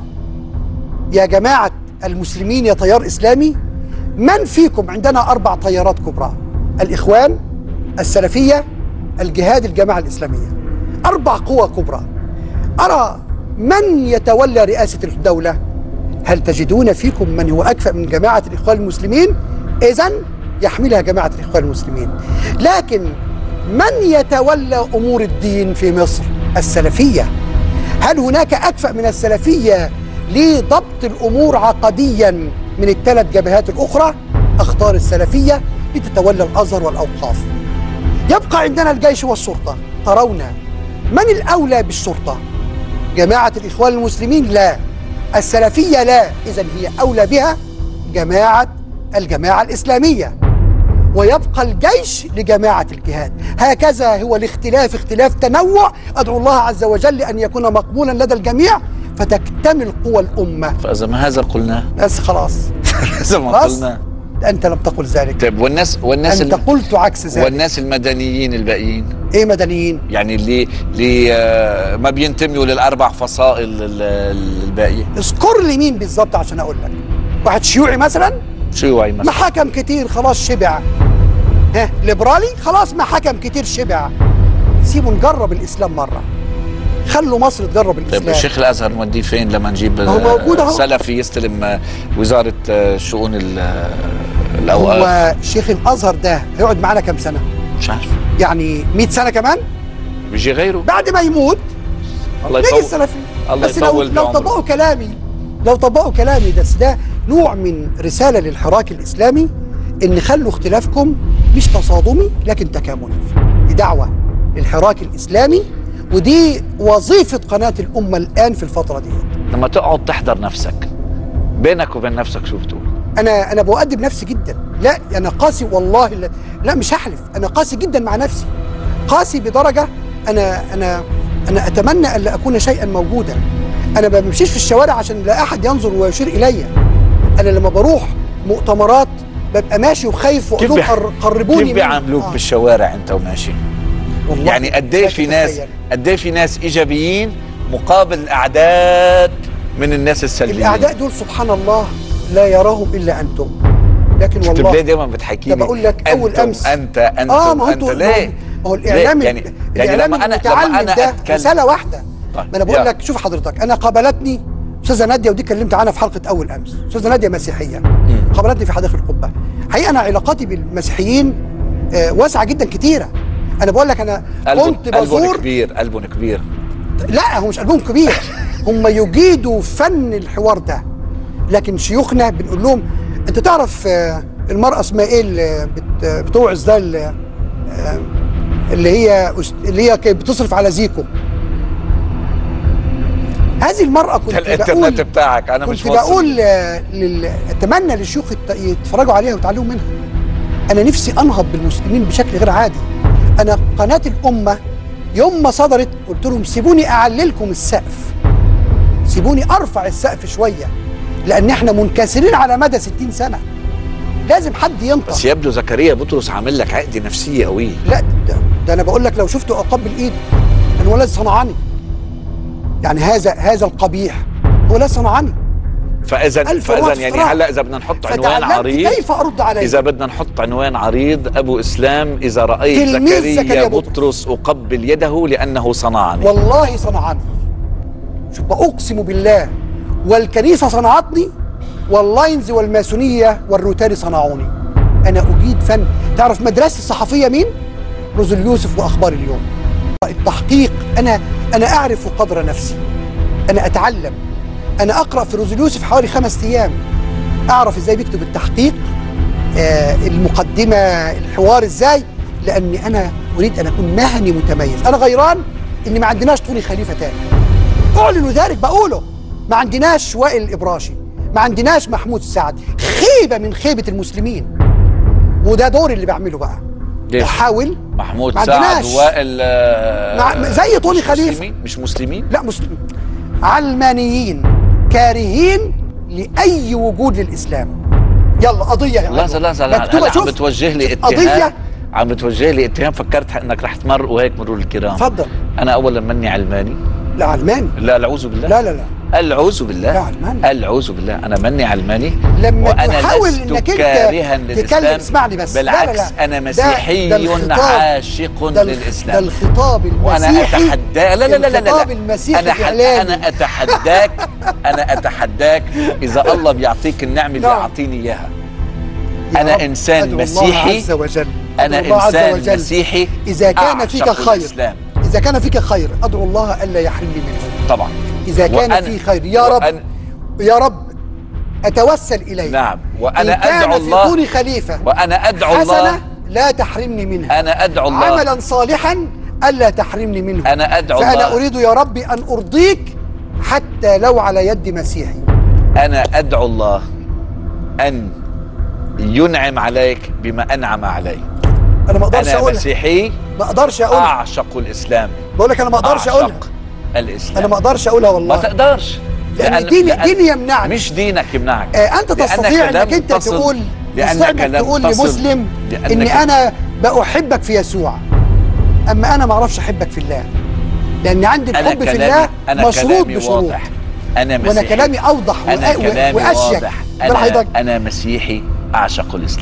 S2: يا جماعة المسلمين يا تيار إسلامي من فيكم عندنا أربع تيارات كبرى الإخوان السلفية الجهاد الجماعة الإسلامية أربع قوى كبرى أرى من يتولى رئاسة الدولة هل تجدون فيكم من هو أكفأ من جماعة الإخوان المسلمين إذا يحملها جماعة الإخوان المسلمين لكن من يتولى أمور الدين في مصر السلفية هل هناك أكفأ من السلفية لضبط الأمور عقديا من الثلاث جبهات الأخرى أختار السلفية لتتولى الأزهر والأوقاف يبقى عندنا الجيش والشرطة ترون من الأولى بالشرطة جماعة الإخوان المسلمين لا السلفية لا إذا هي أولى بها جماعة الجماعة الإسلامية ويبقى الجيش لجماعة الجهاد هكذا هو الاختلاف اختلاف تنوع أدعو الله عز وجل أن يكون مقبولا لدى الجميع فتكتمل قوى الأمة
S1: فاذا ما هذا قلناه
S2: بس خلاص
S1: اذا ما
S2: خلاص
S1: قلناه
S2: أنت لم تقل ذلك
S1: طيب والناس والناس
S2: أنت
S1: ال...
S2: قلت عكس ذلك
S1: والناس المدنيين الباقيين
S2: إيه مدنيين
S1: يعني اللي اللي آه، ما بينتموا للاربع فصائل ال- ال- الباقيه
S2: اذكر لي مين بالظبط عشان أقول لك واحد شيوعي مثلا
S1: شو يعني مثلا
S2: محاكم كتير خلاص شبع ها ليبرالي خلاص ما حكم كتير شبع سيبوا نجرب الاسلام مره خلوا مصر تجرب
S1: طيب
S2: الاسلام
S1: الشيخ الازهر نوديه فين لما نجيب
S2: هو موجود أهو.
S1: سلفي يستلم آه، وزاره آه، شؤون ال- آه، الاوقاف
S2: هو شيخ الازهر ده هيقعد معانا كام سنه
S1: مش عارف
S2: يعني 100 سنه كمان
S1: بيجي غيره
S2: بعد ما يموت
S1: الله
S2: نيجي
S1: يطول
S2: السلفي
S1: الله
S2: بس لو
S1: يطول
S2: لو
S1: بعمره.
S2: طبقوا كلامي لو طبقوا كلامي بس ده نوع من رساله للحراك الاسلامي ان خلوا اختلافكم مش تصادمي لكن تكاملي دي دعوه للحراك الاسلامي ودي وظيفه قناه الامه الان في الفتره دي
S1: لما تقعد تحضر نفسك بينك وبين نفسك شو بتقول
S2: انا انا بؤدب نفسي جدا لا انا قاسي والله لا, لا مش هحلف انا قاسي جدا مع نفسي قاسي بدرجه انا انا انا اتمنى ان لا اكون شيئا موجودا انا ما بمشيش في الشوارع عشان لا احد ينظر ويشير الي انا لما بروح مؤتمرات ببقى ماشي وخايف واقول لهم
S1: بيع-
S2: قر- قربوني
S1: كيف
S2: مني.
S1: بيعاملوك
S2: آه.
S1: بالشوارع انت وماشي
S2: والله
S1: يعني قد ايه
S2: لا
S1: في ناس
S2: تتخيل.
S1: قد ايه في ناس ايجابيين مقابل اعداد من الناس السلبيين
S2: الاعداء دول سبحان الله لا يراهم الا انتم لكن
S1: شفت ليه
S2: والله
S1: دايما بتحكيني
S2: ده بقول لك أول
S1: أنتم،
S2: أمس.
S1: انت انت
S2: اه ما هو
S1: انت
S2: انتوا
S1: ليه
S2: ما هو
S1: ليه؟
S2: الاعلام
S1: يعني يعني
S2: الاعلام
S1: لما انا لما
S2: المتعلم
S1: انا
S2: ده
S1: اتكلم
S2: رساله واحده
S1: طيب،
S2: ما انا بقول
S1: يا.
S2: لك شوف حضرتك انا قابلتني استاذه ناديه ودي كلمت عنها في حلقه اول امس استاذه ناديه مسيحيه قابلتني في حديقه القبه حقيقه انا علاقاتي بالمسيحيين آه، واسعه جدا كتيره انا بقول لك انا
S1: قلبهم
S2: كنت
S1: قلبهم
S2: بزور
S1: كبير قلبهم كبير
S2: لا هو مش قلبهم كبير هم يجيدوا فن الحوار ده لكن شيوخنا بنقول لهم انت تعرف آه، المرأة اسمها ايه اللي بت- بتوعظ ده اللي آه، اللي هي أس- اللي هي كانت بتصرف على زيكو هذه المرأة كنت
S1: الانترنت
S2: بقول
S1: بتاعك انا مش
S2: كنت
S1: موصل.
S2: بقول آه، لل... اتمنى للشيوخ يت- يتفرجوا عليها ويتعلموا منها انا نفسي انهض بالمسلمين بشكل غير عادي انا قناه الامه يوم ما صدرت قلت لهم سيبوني اعللكم السقف سيبوني ارفع السقف شويه لان احنا منكسرين على مدى 60 سنه لازم حد ينطق
S1: بس يبدو زكريا بطرس عامل لك عقده نفسيه قويه
S2: لا ده, ده انا بقول لك لو شفته اقبل ايدي لان هو الذي صنعني يعني هذا هذا القبيح هو الذي صنعني
S1: فاذا
S2: ألف
S1: فاذا
S2: واحد
S1: يعني
S2: اختراع.
S1: هلا اذا بدنا نحط عنوان
S2: فتعلمت
S1: عريض
S2: كيف ارد عليه
S1: اذا بدنا نحط عنوان عريض ابو اسلام اذا رايت
S2: تلميذ
S1: زكريا
S2: زكريا بطرس.
S1: بطرس اقبل يده لانه صنعني
S2: والله صنعني شوف اقسم بالله والكنيسه صنعتني واللاينز والماسونيه والروتاري صنعوني انا اجيد فن تعرف مدرسه الصحفيه مين رزل يوسف واخبار اليوم التحقيق انا انا اعرف قدر نفسي انا اتعلم انا اقرا في رزل يوسف حوالي خمس ايام اعرف ازاي بيكتب التحقيق آه المقدمه الحوار ازاي لاني انا اريد ان اكون مهني متميز انا غيران ان ما عندناش طولي خليفه تاني اعلن ذلك بقوله ما عندناش وائل الابراشي ما عندناش محمود سعد خيبه من خيبه المسلمين وده دوري اللي بعمله بقى
S1: ليش؟
S2: احاول
S1: محمود
S2: ما
S1: سعد
S2: عندناش.
S1: وائل آه،
S2: مع- زي طولي
S1: مش
S2: خليفة.
S1: مسلمين مش مسلمين
S2: لا مسلم علمانيين كارهين لاي وجود للاسلام يلا قضيه يا
S1: لحظه لحظه لا
S2: مكتوبه
S1: هلا عم
S2: شوف
S1: بتوجه لي اتهام
S2: قضيه
S1: عم بتوجه لي اتهام فكرت انك رح تمر وهيك مرور الكرام
S2: اتفضل
S1: انا اولا مني علماني
S2: لا علماني
S1: لا اعوذ بالله
S2: لا لا لا
S1: العوذ بالله
S2: لا، علماني.
S1: العوذ بالله انا مني علماني
S2: لما
S1: وانا
S2: تحاول
S1: لست
S2: انك انت
S1: كارها
S2: تتكلم
S1: للاسلام
S2: اسمعني بس لا، لا،
S1: بالعكس
S2: لا.
S1: انا
S2: ده-
S1: مسيحي
S2: ده الخطاب-
S1: عاشق
S2: ده الخ- ده
S1: للاسلام
S2: الخطاب
S1: وانا
S2: المسيحي
S1: اتحدى لا لا لا لا لا,
S2: الخطاب
S1: لا.
S2: المسيحي
S1: انا حد...
S2: الإعلامي.
S1: انا اتحداك انا اتحداك اذا الله بيعطيك النعمه اللي
S2: نعم.
S1: يعطيني اياها
S2: يا
S1: أنا
S2: رب
S1: إنسان
S2: أدعو
S1: مسيحي.
S2: الله عز وجل
S1: انا
S2: أدعو الله عز
S1: انسان
S2: وجل.
S1: مسيحي
S2: إذا كان فيك
S1: أعشق
S2: خير
S1: الإسلام.
S2: إذا كان فيك خير أدعو الله ألا يحرمني منه
S1: طبعا
S2: إذا كان
S1: وأنا-
S2: في خير يا رب
S1: وأنا-
S2: يا رب أتوسل إليك
S1: نعم
S2: إن
S1: وانا
S2: كان
S1: ادعو
S2: في
S1: الله
S2: طول خليفة
S1: وانا ادعو الله
S2: حسنة لا تحرمني منها
S1: انا ادعو الله
S2: عملا صالحا ألا تحرمني منه
S1: انا ادعو
S2: فأنا
S1: الله
S2: أريد يا ربي أن أرضيك حتى لو على يد مسيحي
S1: انا ادعو الله ان ينعم عليك بما انعم علي
S2: أنا ما أقدرش
S1: انا
S2: أقولها
S1: مسيحي
S2: ما أقدرش أقولها
S1: اعشق الاسلام
S2: بقول لك أنا ما أقدرش أقولها
S1: اعشق الاسلام
S2: أنا ما أقدرش أقولها
S1: ما
S2: والله
S1: تقدرش
S2: لأن
S1: لأن-
S2: ديني
S1: لأن-
S2: ديني يمنعني
S1: مش دينك يمنعك
S2: آه، انت
S1: لأنك
S2: تستطيع
S1: لم
S2: انك انت
S1: تصل-
S2: تقول
S1: لأنك
S2: تستطيع انك
S1: لم
S2: تقول
S1: تصل-
S2: لمسلم
S1: لأنك-
S2: اني انا بأحبك في يسوع اما انا ما اعرفش احبك في الله لان عندي
S1: انا
S2: الحب في
S1: كلامي
S2: الله
S1: انا
S2: مشروط
S1: كلامي
S2: بشروط
S1: واضح انا
S2: وانا
S1: مسيحي
S2: كلامي اوضح
S1: انا
S2: وأ-
S1: كلامي
S2: واشيك
S1: واضح
S2: ده
S1: انا
S2: حضرتك
S1: انا مسيحي اعشق الاسلام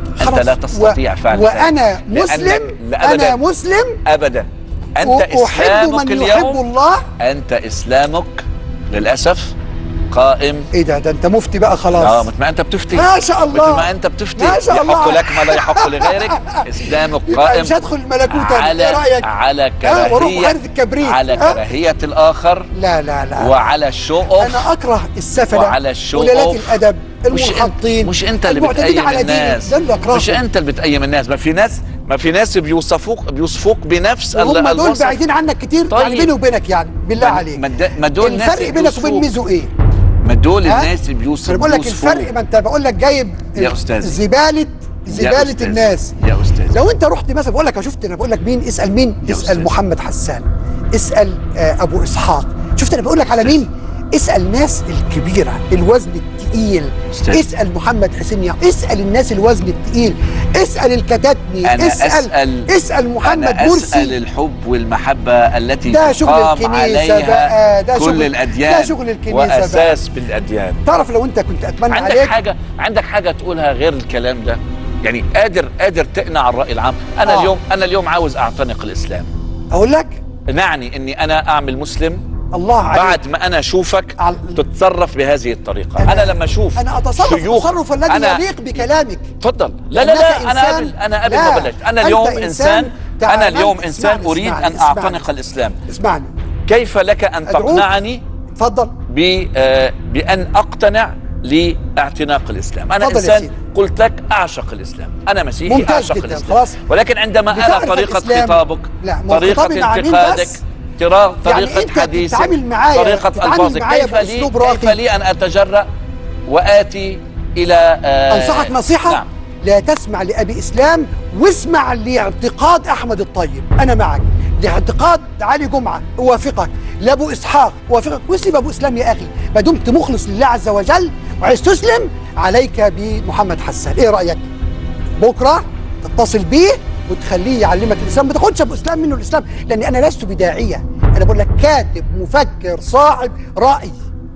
S1: انت
S2: خلاص.
S1: لا تستطيع
S2: و-
S1: فعل
S2: وانا
S1: ذلك.
S2: مسلم
S1: لأنك- لا
S2: انا
S1: أبداً.
S2: مسلم
S1: ابدا انت
S2: واحب
S1: اسلامك
S2: من
S1: اليوم
S2: يحب الله
S1: انت اسلامك للاسف قائم
S2: ايه ده ده انت مفتي بقى
S1: اه
S2: خلاص
S1: مثل ما انت بتفتي
S2: ما شاء الله.
S1: مثل ما انت بتفتي
S2: ما شاء
S1: يحق
S2: الله.
S1: لك ما لا يحق لغيرك اسلامك
S2: يبقى
S1: قائم
S2: مش هدخل الملكوت
S1: على
S2: ايه رايك
S1: على
S2: ها واروح
S1: كراهيه
S2: بحيره الكبريت
S1: على
S2: ها؟
S1: كراهيه الاخر
S2: لا لا لا
S1: وعلى الشو اوف
S2: انا اكره السفله
S1: وعلى الشو
S2: قلالات
S1: أوف.
S2: الادب
S1: مش انت
S2: المنحطين
S1: مش انت اللي
S2: المعتدين
S1: بتقيم
S2: على ديني.
S1: الناس
S2: ده اللي اكرههم
S1: مش انت اللي بتقيم الناس ما في ناس ما في ناس بيوصفوك بيوصفوك بنفس ال-
S2: هم دول
S1: الوصف.
S2: بعيدين عنك كتير
S1: طيب.
S2: يعني بيني وبينك يعني بالله
S1: ما-
S2: عليك
S1: ما د- ما دول ناس
S2: الفرق بينك وبين
S1: بيوصفوك.
S2: ميزو ايه؟
S1: ما دول
S2: ها؟
S1: الناس اللي بيوصفوك
S2: انا بقول لك الفرق ما انت بقول لك جايب
S1: يا أستاذي.
S2: زباله زباله
S1: أستاذي.
S2: الناس
S1: يا استاذ
S2: لو انت رحت مثلا بقول لك أنا شفت انا بقول لك مين اسال مين
S1: يا
S2: اسال
S1: أستاذ.
S2: محمد حسان اسال آه ابو اسحاق شفت انا بقول لك على مين اسال ناس الكبيره الوزن الثقيل
S1: أستاذ.
S2: اسال محمد حسين يا اسال الناس الوزن الثقيل اسال الكتاتني
S1: أنا
S2: اسال
S1: أسأل
S2: اسال محمد
S1: أنا
S2: مرسي
S1: أسأل الحب والمحبة التي
S2: ده شغل
S1: تقام
S2: الكنيسة
S1: عليها
S2: بقى، ده
S1: كل
S2: شغل-
S1: الأديان
S2: ده شغل الكنيسة بقى.
S1: وأساس بالأديان
S2: تعرف لو انت كنت اتمنى
S1: عندك
S2: عليك
S1: حاجة عندك حاجة تقولها غير الكلام ده يعني قادر قادر تقنع الرأي العام أنا
S2: آه.
S1: اليوم أنا اليوم عاوز أعتنق الإسلام
S2: اقول لك
S1: نعني إني أنا أعمل مسلم
S2: الله عليك
S1: بعد ما أنا أشوفك
S2: على-
S1: تتصرف بهذه الطريقة
S2: أنا-
S1: أنا, لما أشوف
S2: انا اتصرف
S1: شيوخ
S2: التصرف الذي
S1: أنا-
S2: يليق بكلامك
S1: تفضل لا لا
S2: إنك
S1: لا انا
S2: إنسان-
S1: قبل انا قبل
S2: لا،
S1: ما بلشت انا
S2: أنت
S1: اليوم
S2: إنسان
S1: انسان انا
S2: تعاملت-
S1: اليوم انسان
S2: اسمعني،
S1: اريد
S2: اسمعني،
S1: ان
S2: اسمعني.
S1: اعتنق الاسلام
S2: اسمعني
S1: كيف لك ان
S2: أدعوك.
S1: تقنعني
S2: اتفضل
S1: ب آه، بان اقتنع لاعتناق الاسلام انا
S2: اتفضل يا
S1: انسان
S2: سيدي.
S1: قلت لك اعشق الاسلام انا مسيحي
S2: ممتاز
S1: اعشق
S2: جداً،
S1: الاسلام
S2: خلاص.
S1: ولكن عندما ارى
S2: بتعرف
S1: طريقه
S2: الإسلام.
S1: خطابك
S2: لا، ما هو
S1: طريقه
S2: خطابي مع مين
S1: انتقادك
S2: بس؟
S1: ترى
S2: يعني
S1: طريقه
S2: أنت
S1: حديثك
S2: بتتعامل معايا-
S1: طريقه
S2: بتتعامل
S1: الفاظك
S2: معايا
S1: كيف لي
S2: بأسلوب
S1: كيف
S2: راقي.
S1: لي ان اتجرأ واتي الى آه،
S2: انصحك نصيحه
S1: نعم
S2: لا تسمع لابي اسلام واسمع لاعتقاد احمد الطيب انا معك لاعتقاد علي جمعه اوافقك لابو اسحاق اوافقك واسلم ابو اسلام يا اخي ما دمت مخلص لله عز وجل وعايز تسلم عليك بمحمد حسان ايه رايك بكره تتصل بيه وتخليه يعلمك الاسلام ما تاخدش ابو اسلام منه الاسلام لان انا لست بداعيه انا بقول لك كاتب مفكر صاحب راي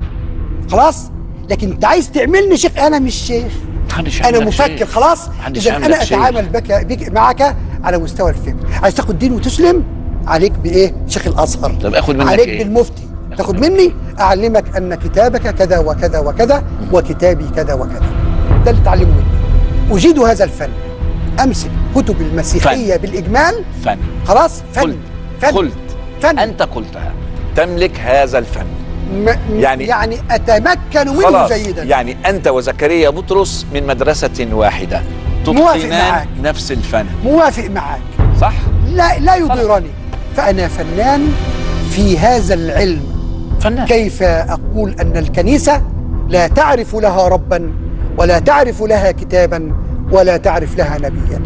S2: خلاص لكن انت عايز تعملني شيخ انا مش شيخ
S1: محدش
S2: انا
S1: يعملك
S2: مفكر
S1: شيخ.
S2: خلاص
S1: محدش
S2: اذا
S1: يعملك
S2: انا
S1: شيخ.
S2: اتعامل بك بك معك على مستوى الفكر عايز تاخد دين وتسلم عليك بايه شيخ الازهر
S1: طب آخد منك
S2: عليك
S1: إيه؟
S2: بالمفتي
S1: آخد
S2: تاخد
S1: منك.
S2: مني اعلمك ان كتابك كذا وكذا وكذا وكتابي كذا وكذا ده اللي تعلمه مني اجيد هذا الفن امسك كتب المسيحيه
S1: فن.
S2: بالاجمال
S1: فن
S2: خلاص فن
S1: قلت
S2: فن
S1: قلت
S2: فن
S1: انت قلتها تملك هذا الفن
S2: م- م-
S1: يعني-
S2: يعني اتمكن منه
S1: خلاص
S2: جيدا
S1: يعني انت وزكريا بطرس من مدرسه واحده
S2: موافق
S1: تتقنان
S2: معاك.
S1: نفس الفن
S2: موافق معاك
S1: صح
S2: لا لا يضيرني فأنا فنان في هذا العلم
S1: فنان
S2: كيف أقول أن الكنيسة لا تعرف لها ربا ولا تعرف لها كتابا ولا تعرف لها نبيا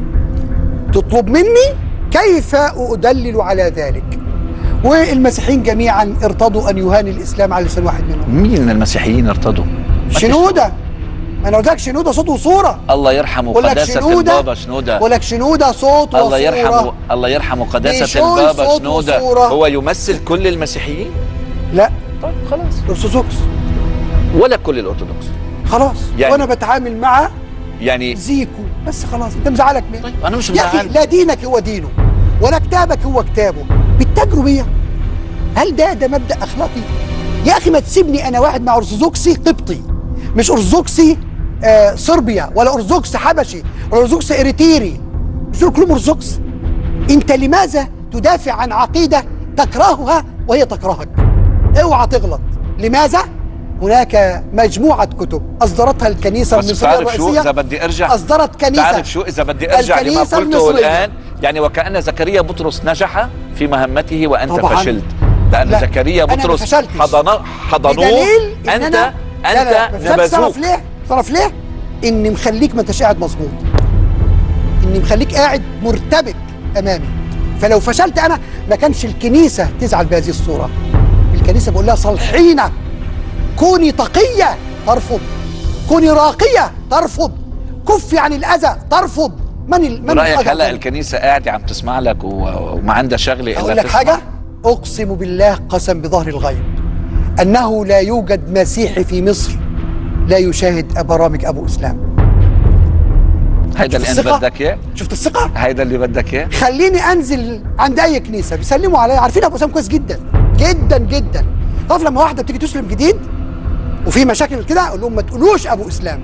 S2: تطلب مني كيف أدلل على ذلك والمسيحيين جميعا ارتضوا أن يهان الإسلام على لسان واحد منهم
S1: مين من المسيحيين ارتضوا ما
S2: شنودة ما أنا قلت لك شنودة صوت وصورة
S1: الله يرحم
S2: بقول لك
S1: قداسة
S2: شنودة
S1: البابا شنودة
S2: بقول لك شنودة صوت
S1: الله
S2: وصورة
S1: يرحم الله يرحم قداسة
S2: بيشوي
S1: البابا
S2: صوت
S1: شنودة
S2: وصورة.
S1: هو يمثل كل المسيحيين
S2: لا
S1: طيب خلاص
S2: أرثوذكس
S1: ولا كل الأرثوذكس
S2: خلاص
S1: يعني-
S2: وانا بتعامل مع
S1: يعني
S2: زيكو بس خلاص انت مزعلك مين
S1: طيب أنا مش
S2: يا اخي
S1: مزعل
S2: لا دينك هو دينه ولا كتابك هو كتابه بالتجربيه هل ده ده مبدا اخلاقي يا اخي ما تسيبني انا واحد مع ارثوذكسي قبطي مش ارثوذكسي آه صربيا ولا ارثوذكس حبشي ولا ارثوذكس اريتيري مش دول كلهم ارثوذكس انت لماذا تدافع عن عقيده تكرهها وهي تكرهك اوعى تغلط لماذا هناك مجموعة كتب أصدرتها الكنيسة
S1: بس
S2: المصرية
S1: تعرف شو
S2: الرئيسية
S1: إذا بدي أرجع
S2: أصدرت كنيسة
S1: تعرف شو إذا بدي أرجع لما
S2: الكنيسة
S1: قلته
S2: المصرية.
S1: الآن يعني وكأن زكريا بطرس نجح في مهمته وأنت
S2: طبعاً.
S1: فشلت لأن
S2: لا،
S1: زكريا
S2: أنا ما
S1: بطرس
S2: فشلتش.
S1: حضن حضنوه
S2: بدليل إن
S1: أنت
S2: أنا لا لا ما
S1: أنت
S2: فشلتش تعرف
S1: نبذوك
S2: ليه؟ تعرف ليه؟ إني مخليك ما أنتش قاعد مظبوط إني مخليك قاعد مرتبك أمامي فلو فشلت أنا ما كانش الكنيسة تزعل بهذه الصورة الكنيسة بقول لها صالحينة كوني تقية ترفض كوني راقية ترفض كفي عن الأذى ترفض من ال... من
S1: برأيك
S2: الأذى
S1: هلا
S2: ذلك؟
S1: الكنيسة قاعدة عم تسمع لك و- وما عندها شغلة إلا
S2: أقول لك
S1: تسمع؟
S2: حاجة أقسم بالله قسم بظهر الغيب أنه لا يوجد مسيحي في مصر لا يشاهد برامج أبو إسلام
S1: هيدا اللي انت
S2: الثقة؟
S1: بدك اياه
S2: شفت الثقه
S1: هيدا اللي بدك اياه
S2: خليني انزل عند اي كنيسه بيسلموا عليا عارفين ابو اسامه كويس جدا جدا جدا تعرف لما واحده بتيجي تسلم جديد وفي مشاكل كده اقول لهم ما تقولوش ابو اسلام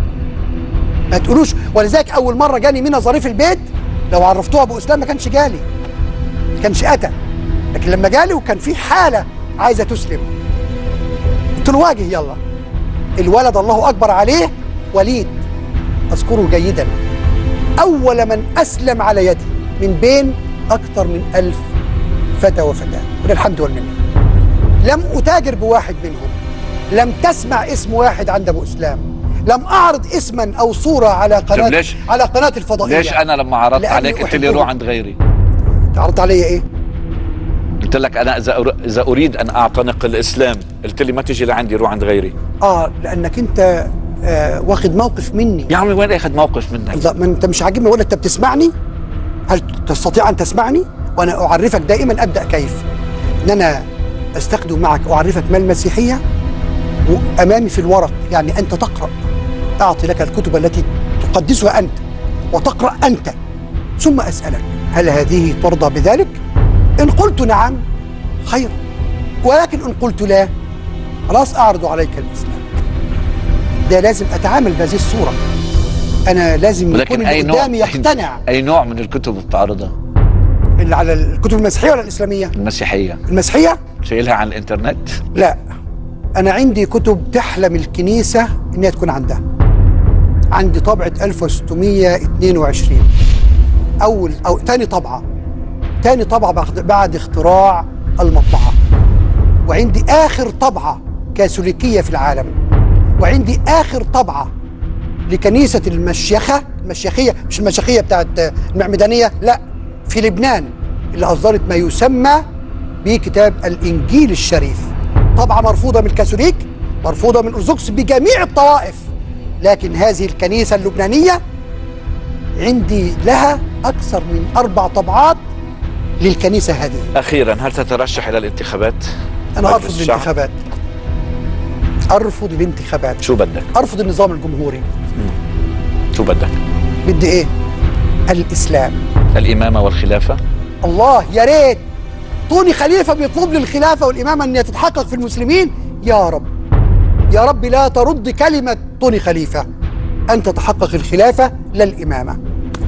S2: ما تقولوش ولذلك اول مره جاني منى ظريف البيت لو عرفتوها ابو اسلام ما كانش جالي ما كانش اتى لكن لما جالي وكان في حاله عايزه تسلم قلت له واجه يلا الولد الله اكبر عليه وليد اذكره جيدا أول من أسلم على يدي من بين أكثر من ألف فتى وفتاة وللحمد والمنة لم أتاجر بواحد منهم لم تسمع اسم واحد عند أبو إسلام لم أعرض اسما أو صورة على قناة
S1: ليش؟
S2: على قناة الفضائية
S1: ليش انا لما عرضت
S2: لأني
S1: عليك قلت لي
S2: أحبهم.
S1: روح عند غيري
S2: عرضت علي إيه؟
S1: قلت لك انا اذا أر- اذا اريد ان اعتنق الاسلام قلت لي ما تجي لعندي روح عند غيري
S2: آه لأنك أنت آه واخد موقف مني
S1: يا عمي وين اخذ موقف منك
S2: لا ما أنت مش عاجبني ولا أنت بتسمعني؟ هل تستطيع أن تسمعني؟ وأنا أعرفك دائما أبدأ كيف؟ ان انا استخدم معك اعرفك ما المسيحيه وامامي في الورق يعني انت تقرا اعطي لك الكتب التي تقدسها انت وتقرا انت ثم اسالك هل هذه ترضى بذلك ان قلت نعم خير ولكن ان قلت لا خلاص اعرض عليك الاسلام ده لازم اتعامل بهذه الصوره انا لازم يكون
S1: ولكن
S2: اللي
S1: اي نوع
S2: قدامي يقتنع
S1: اي نوع من الكتب بتعرضها
S2: اللي على الكتب المسيحيه ولا الاسلاميه
S1: المسيحيه
S2: المسيحيه
S1: شايلها على الانترنت
S2: لا أنا عندي كتب تحلم الكنيسة إنها تكون عندها عندي طبعة 1622 أول أو تاني طبعة تاني طبعة بعد- بعد اختراع المطبعة وعندي آخر طبعة كاثوليكية في العالم وعندي آخر طبعة لكنيسة المشيخة المشيخية مش المشيخية بتاعت المعمدانية لا في لبنان اللي أصدرت ما يسمى بكتاب الإنجيل الشريف طبعة مرفوضة من الكاثوليك مرفوضة من الأرثوذكس بجميع الطوائف لكن هذه الكنيسة اللبنانية عندي لها أكثر من أربع طبعات للكنيسة هذه
S1: اخيرا هل تترشح الى الانتخابات
S2: أنا
S1: مجلس
S2: أرفض
S1: الشعب؟
S2: الانتخابات أرفض الانتخابات
S1: شو بدك
S2: أرفض النظام الجمهوري
S1: شو بدك
S2: بدي إيه الإسلام
S1: الامامه والخلافه
S2: الله يا ريت طوني خليفه بيطلب لي الخلافه والامامه ان تتحقق في المسلمين يا رب يا رب لا ترد كلمه طوني خليفه ان تتحقق الخلافه لا الامامه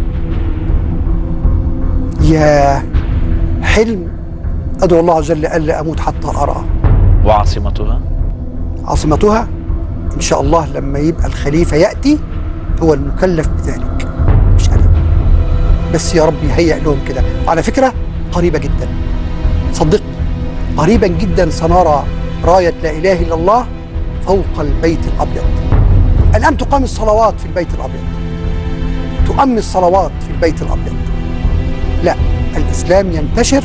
S2: يا حلم ادعو الله عز وجل الا اموت حتى ارى
S1: وعاصمتها
S2: عاصمتها ان شاء الله لما يبقى الخليفه ياتي هو المكلف بذلك مش انا بس يا رب يهيئ لهم كده وعلى فكره قريبه جدا صدقني قريبا جدا سنرى رايه لا اله الا الله فوق البيت الابيض الان تقام الصلوات في البيت الابيض تؤم الصلوات في البيت الابيض لا الاسلام ينتشر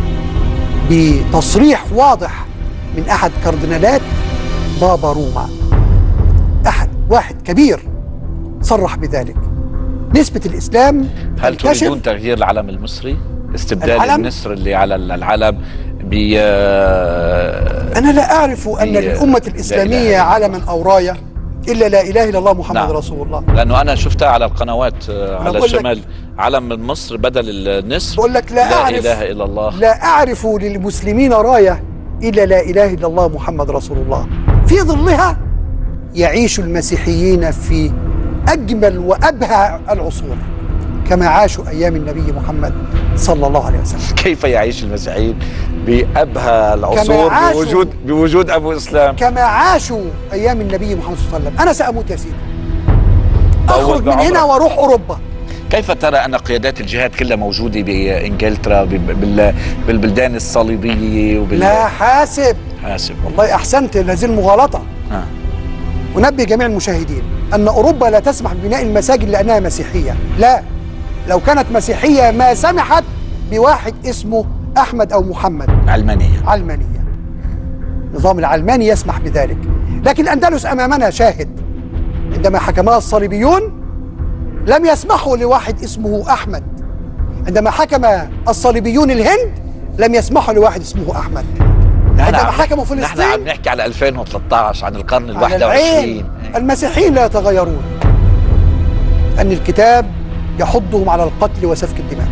S2: بتصريح واضح من احد كاردينالات بابا روما احد واحد كبير صرح بذلك نسبة الإسلام
S1: هل
S2: تنتشر
S1: تريدون تغيير العلم المصري استبدال
S2: العلم؟
S1: النسر اللي على العلم ب
S2: أنا لا أعرف أن
S1: هي-
S2: للأمة
S1: لا
S2: الإسلامية
S1: إله إلا
S2: علما أو راية إلا لا إله إلا الله محمد
S1: نعم.
S2: رسول الله
S1: لانه انا شفتها على القنوات آه، على
S2: بقول لك-
S1: الشمال علم من مصر بدل النسر
S2: بقول لك لا,
S1: لا
S2: أعرف
S1: اله الا الله
S2: لا أعرف للمسلمين راية إلا لا إله إلا الله محمد رسول الله في ظلها يعيش المسيحيين في أجمل وأبهى العصور كما عاشوا أيام النبي محمد صلى الله عليه وسلم
S1: كيف يعيش المسيحيين بابهى العصور
S2: كما عاشوا-
S1: بوجود بوجود ابو اسلام
S2: كما عاشوا أيام النبي محمد صلى الله عليه وسلم أنا سأموت يا سيدي
S1: طول
S2: أخرج من
S1: بعمرك.
S2: هنا وأروح أوروبا
S1: كيف ترى ان قيادات الجهاد كلها موجوده بانجلترا بال- بال- بالبلدان الصليبيه وبال
S2: لا حاسب
S1: حاسب
S2: والله أحسنت هذه المغالطة
S1: آه.
S2: أنبه جميع المشاهدين أن أوروبا لا تسمح ببناء المساجد لأنها مسيحية لا لو كانت مسيحية ما سمحت بواحد اسمه أحمد أو محمد
S1: علمانيه
S2: علمانية النظام العلماني يسمح بذلك لكن الأندلس أمامنا شاهد عندما حكمها الصليبيون لم يسمحوا لواحد اسمه أحمد عندما حكم الصليبيون الهند لم يسمحوا لواحد اسمه أحمد
S1: نحن
S2: عندما
S1: عم-
S2: حكموا
S1: نحن عم
S2: فلسطين
S1: نحكي على 2013 عن القرن ال
S2: على
S1: 21
S2: العين المسيحيين لا يتغيرون أن الكتاب يحضهم على القتل وسفك الدماء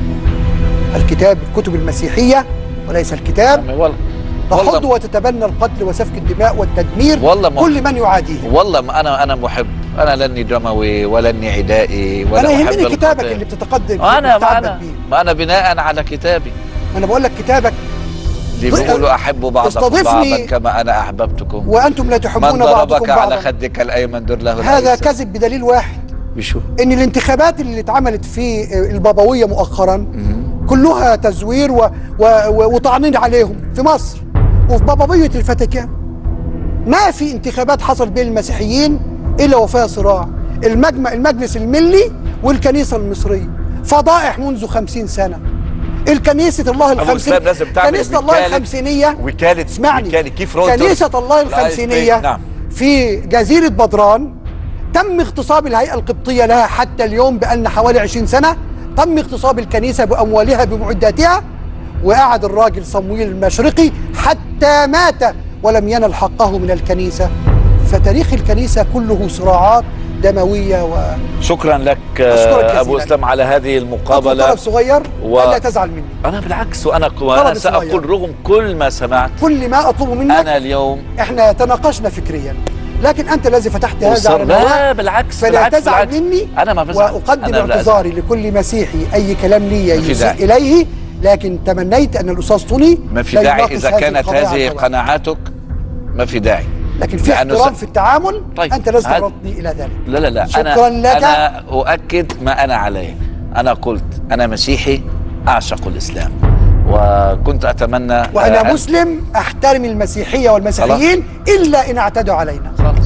S2: الكتاب الكتب المسيحية وليس الكتاب
S1: والله
S2: تحض
S1: والله
S2: وتتبنى القتل وسفك الدماء والتدمير
S1: والله ما-
S2: كل من يعاديه
S1: والله ما انا انا محب انا لاني دموي ولا اني عدائي ولا
S2: أنا
S1: أحب
S2: يهمني كتابك
S1: القتال.
S2: اللي بتتقدم
S1: انا ما
S2: بتتعبد
S1: انا
S2: بيه
S1: ما انا بناء على كتابي
S2: ما أنا بقول لك كتابك
S1: اللي
S2: ض-
S1: بيقولوا احبوا بعضكم
S2: استضفني
S1: بعضا كما انا احببتكم
S2: وأنتم لا
S1: من
S2: تحبون
S1: ضربك
S2: بعضكم
S1: على
S2: بعضا
S1: خدك الايمن در له
S2: هذا
S1: الأيسر.
S2: كذب بدليل واحد
S1: بشو
S2: ان الانتخابات اللي اتعملت في البابويه مؤخرا كلها تزوير و... و... و... وطعنين عليهم في مصر وفي بابويه الفاتيكان ما في انتخابات حصل بين المسيحيين الا وفيها صراع المجمع المجلس الملي والكنيسه المصريه فضائح منذ خمسين سنه الكنيسة الله
S1: أبو
S2: الخمسينية
S1: إسلام لازم تعمل
S2: كنيسة الله
S1: وكالة-
S2: الخمسينية
S1: وكالة
S2: اسمعني
S1: وكالة كيف روتر
S2: كنيسة الله الخمسينية
S1: نعم
S2: في جزيرة بدران تم اغتصاب الهيئة القبطية لها حتى اليوم بأن حوالي 20 سنة تم اغتصاب الكنيسة بأموالها بمعداتها وقعد الراجل صمويل المشرقي حتى مات ولم ينل حقه من الكنيسة فتاريخ الكنيسة كله صراعات دموية و
S1: شكرا لك
S2: أشكرك
S1: آه، ابو
S2: جزيلاً.
S1: اسلام على هذه
S2: طلب
S1: المقابله
S2: صغير
S1: و-
S2: ولا تزعل مني
S1: انا بالعكس وانا وانا
S2: طلب
S1: ساقول
S2: صغير.
S1: رغم كل ما سمعت
S2: كل ما أطلب منك
S1: انا اليوم
S2: احنا تناقشنا فكريا لكن انت الذي فتحت هذا
S1: أصر
S2: على
S1: لا
S2: الهواء
S1: بالعكس
S2: فلا
S1: بالعكس
S2: تزعل
S1: بالعكس.
S2: مني
S1: انا ما بزعل
S2: واقدم
S1: أنا لا
S2: اعتذاري لكل مسيحي اي كلام لي
S1: ما في
S2: يسيء
S1: داعي.
S2: اليه لكن تمنيت ان الاستاذ طوني
S1: ما في
S2: لا
S1: داعي
S2: يناقش
S1: اذا
S2: هذه
S1: كانت
S2: القضايا على
S1: هذه
S2: الهواء.
S1: قناعاتك ما في داعي
S2: لكن في
S1: لأنه
S2: احترام
S1: س-
S2: في التعامل
S1: طيب،
S2: انت لازم
S1: هذا-
S2: تربطني الى ذلك
S1: لا لا لا
S2: شكراً
S1: انا
S2: لك.
S1: انا اؤكد ما انا عليه انا قلت انا مسيحي اعشق الاسلام وكنت اتمنى
S2: وانا
S1: آه، أن-
S2: مسلم احترم المسيحيه والمسيحيين الا ان اعتدوا علينا
S1: خلاص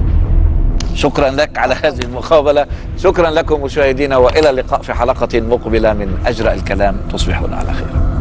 S1: شكرا لك على هذه المقابله شكرا لكم مشاهدينا والى اللقاء في حلقه مقبله من اجرأ الكلام تصبحون على خير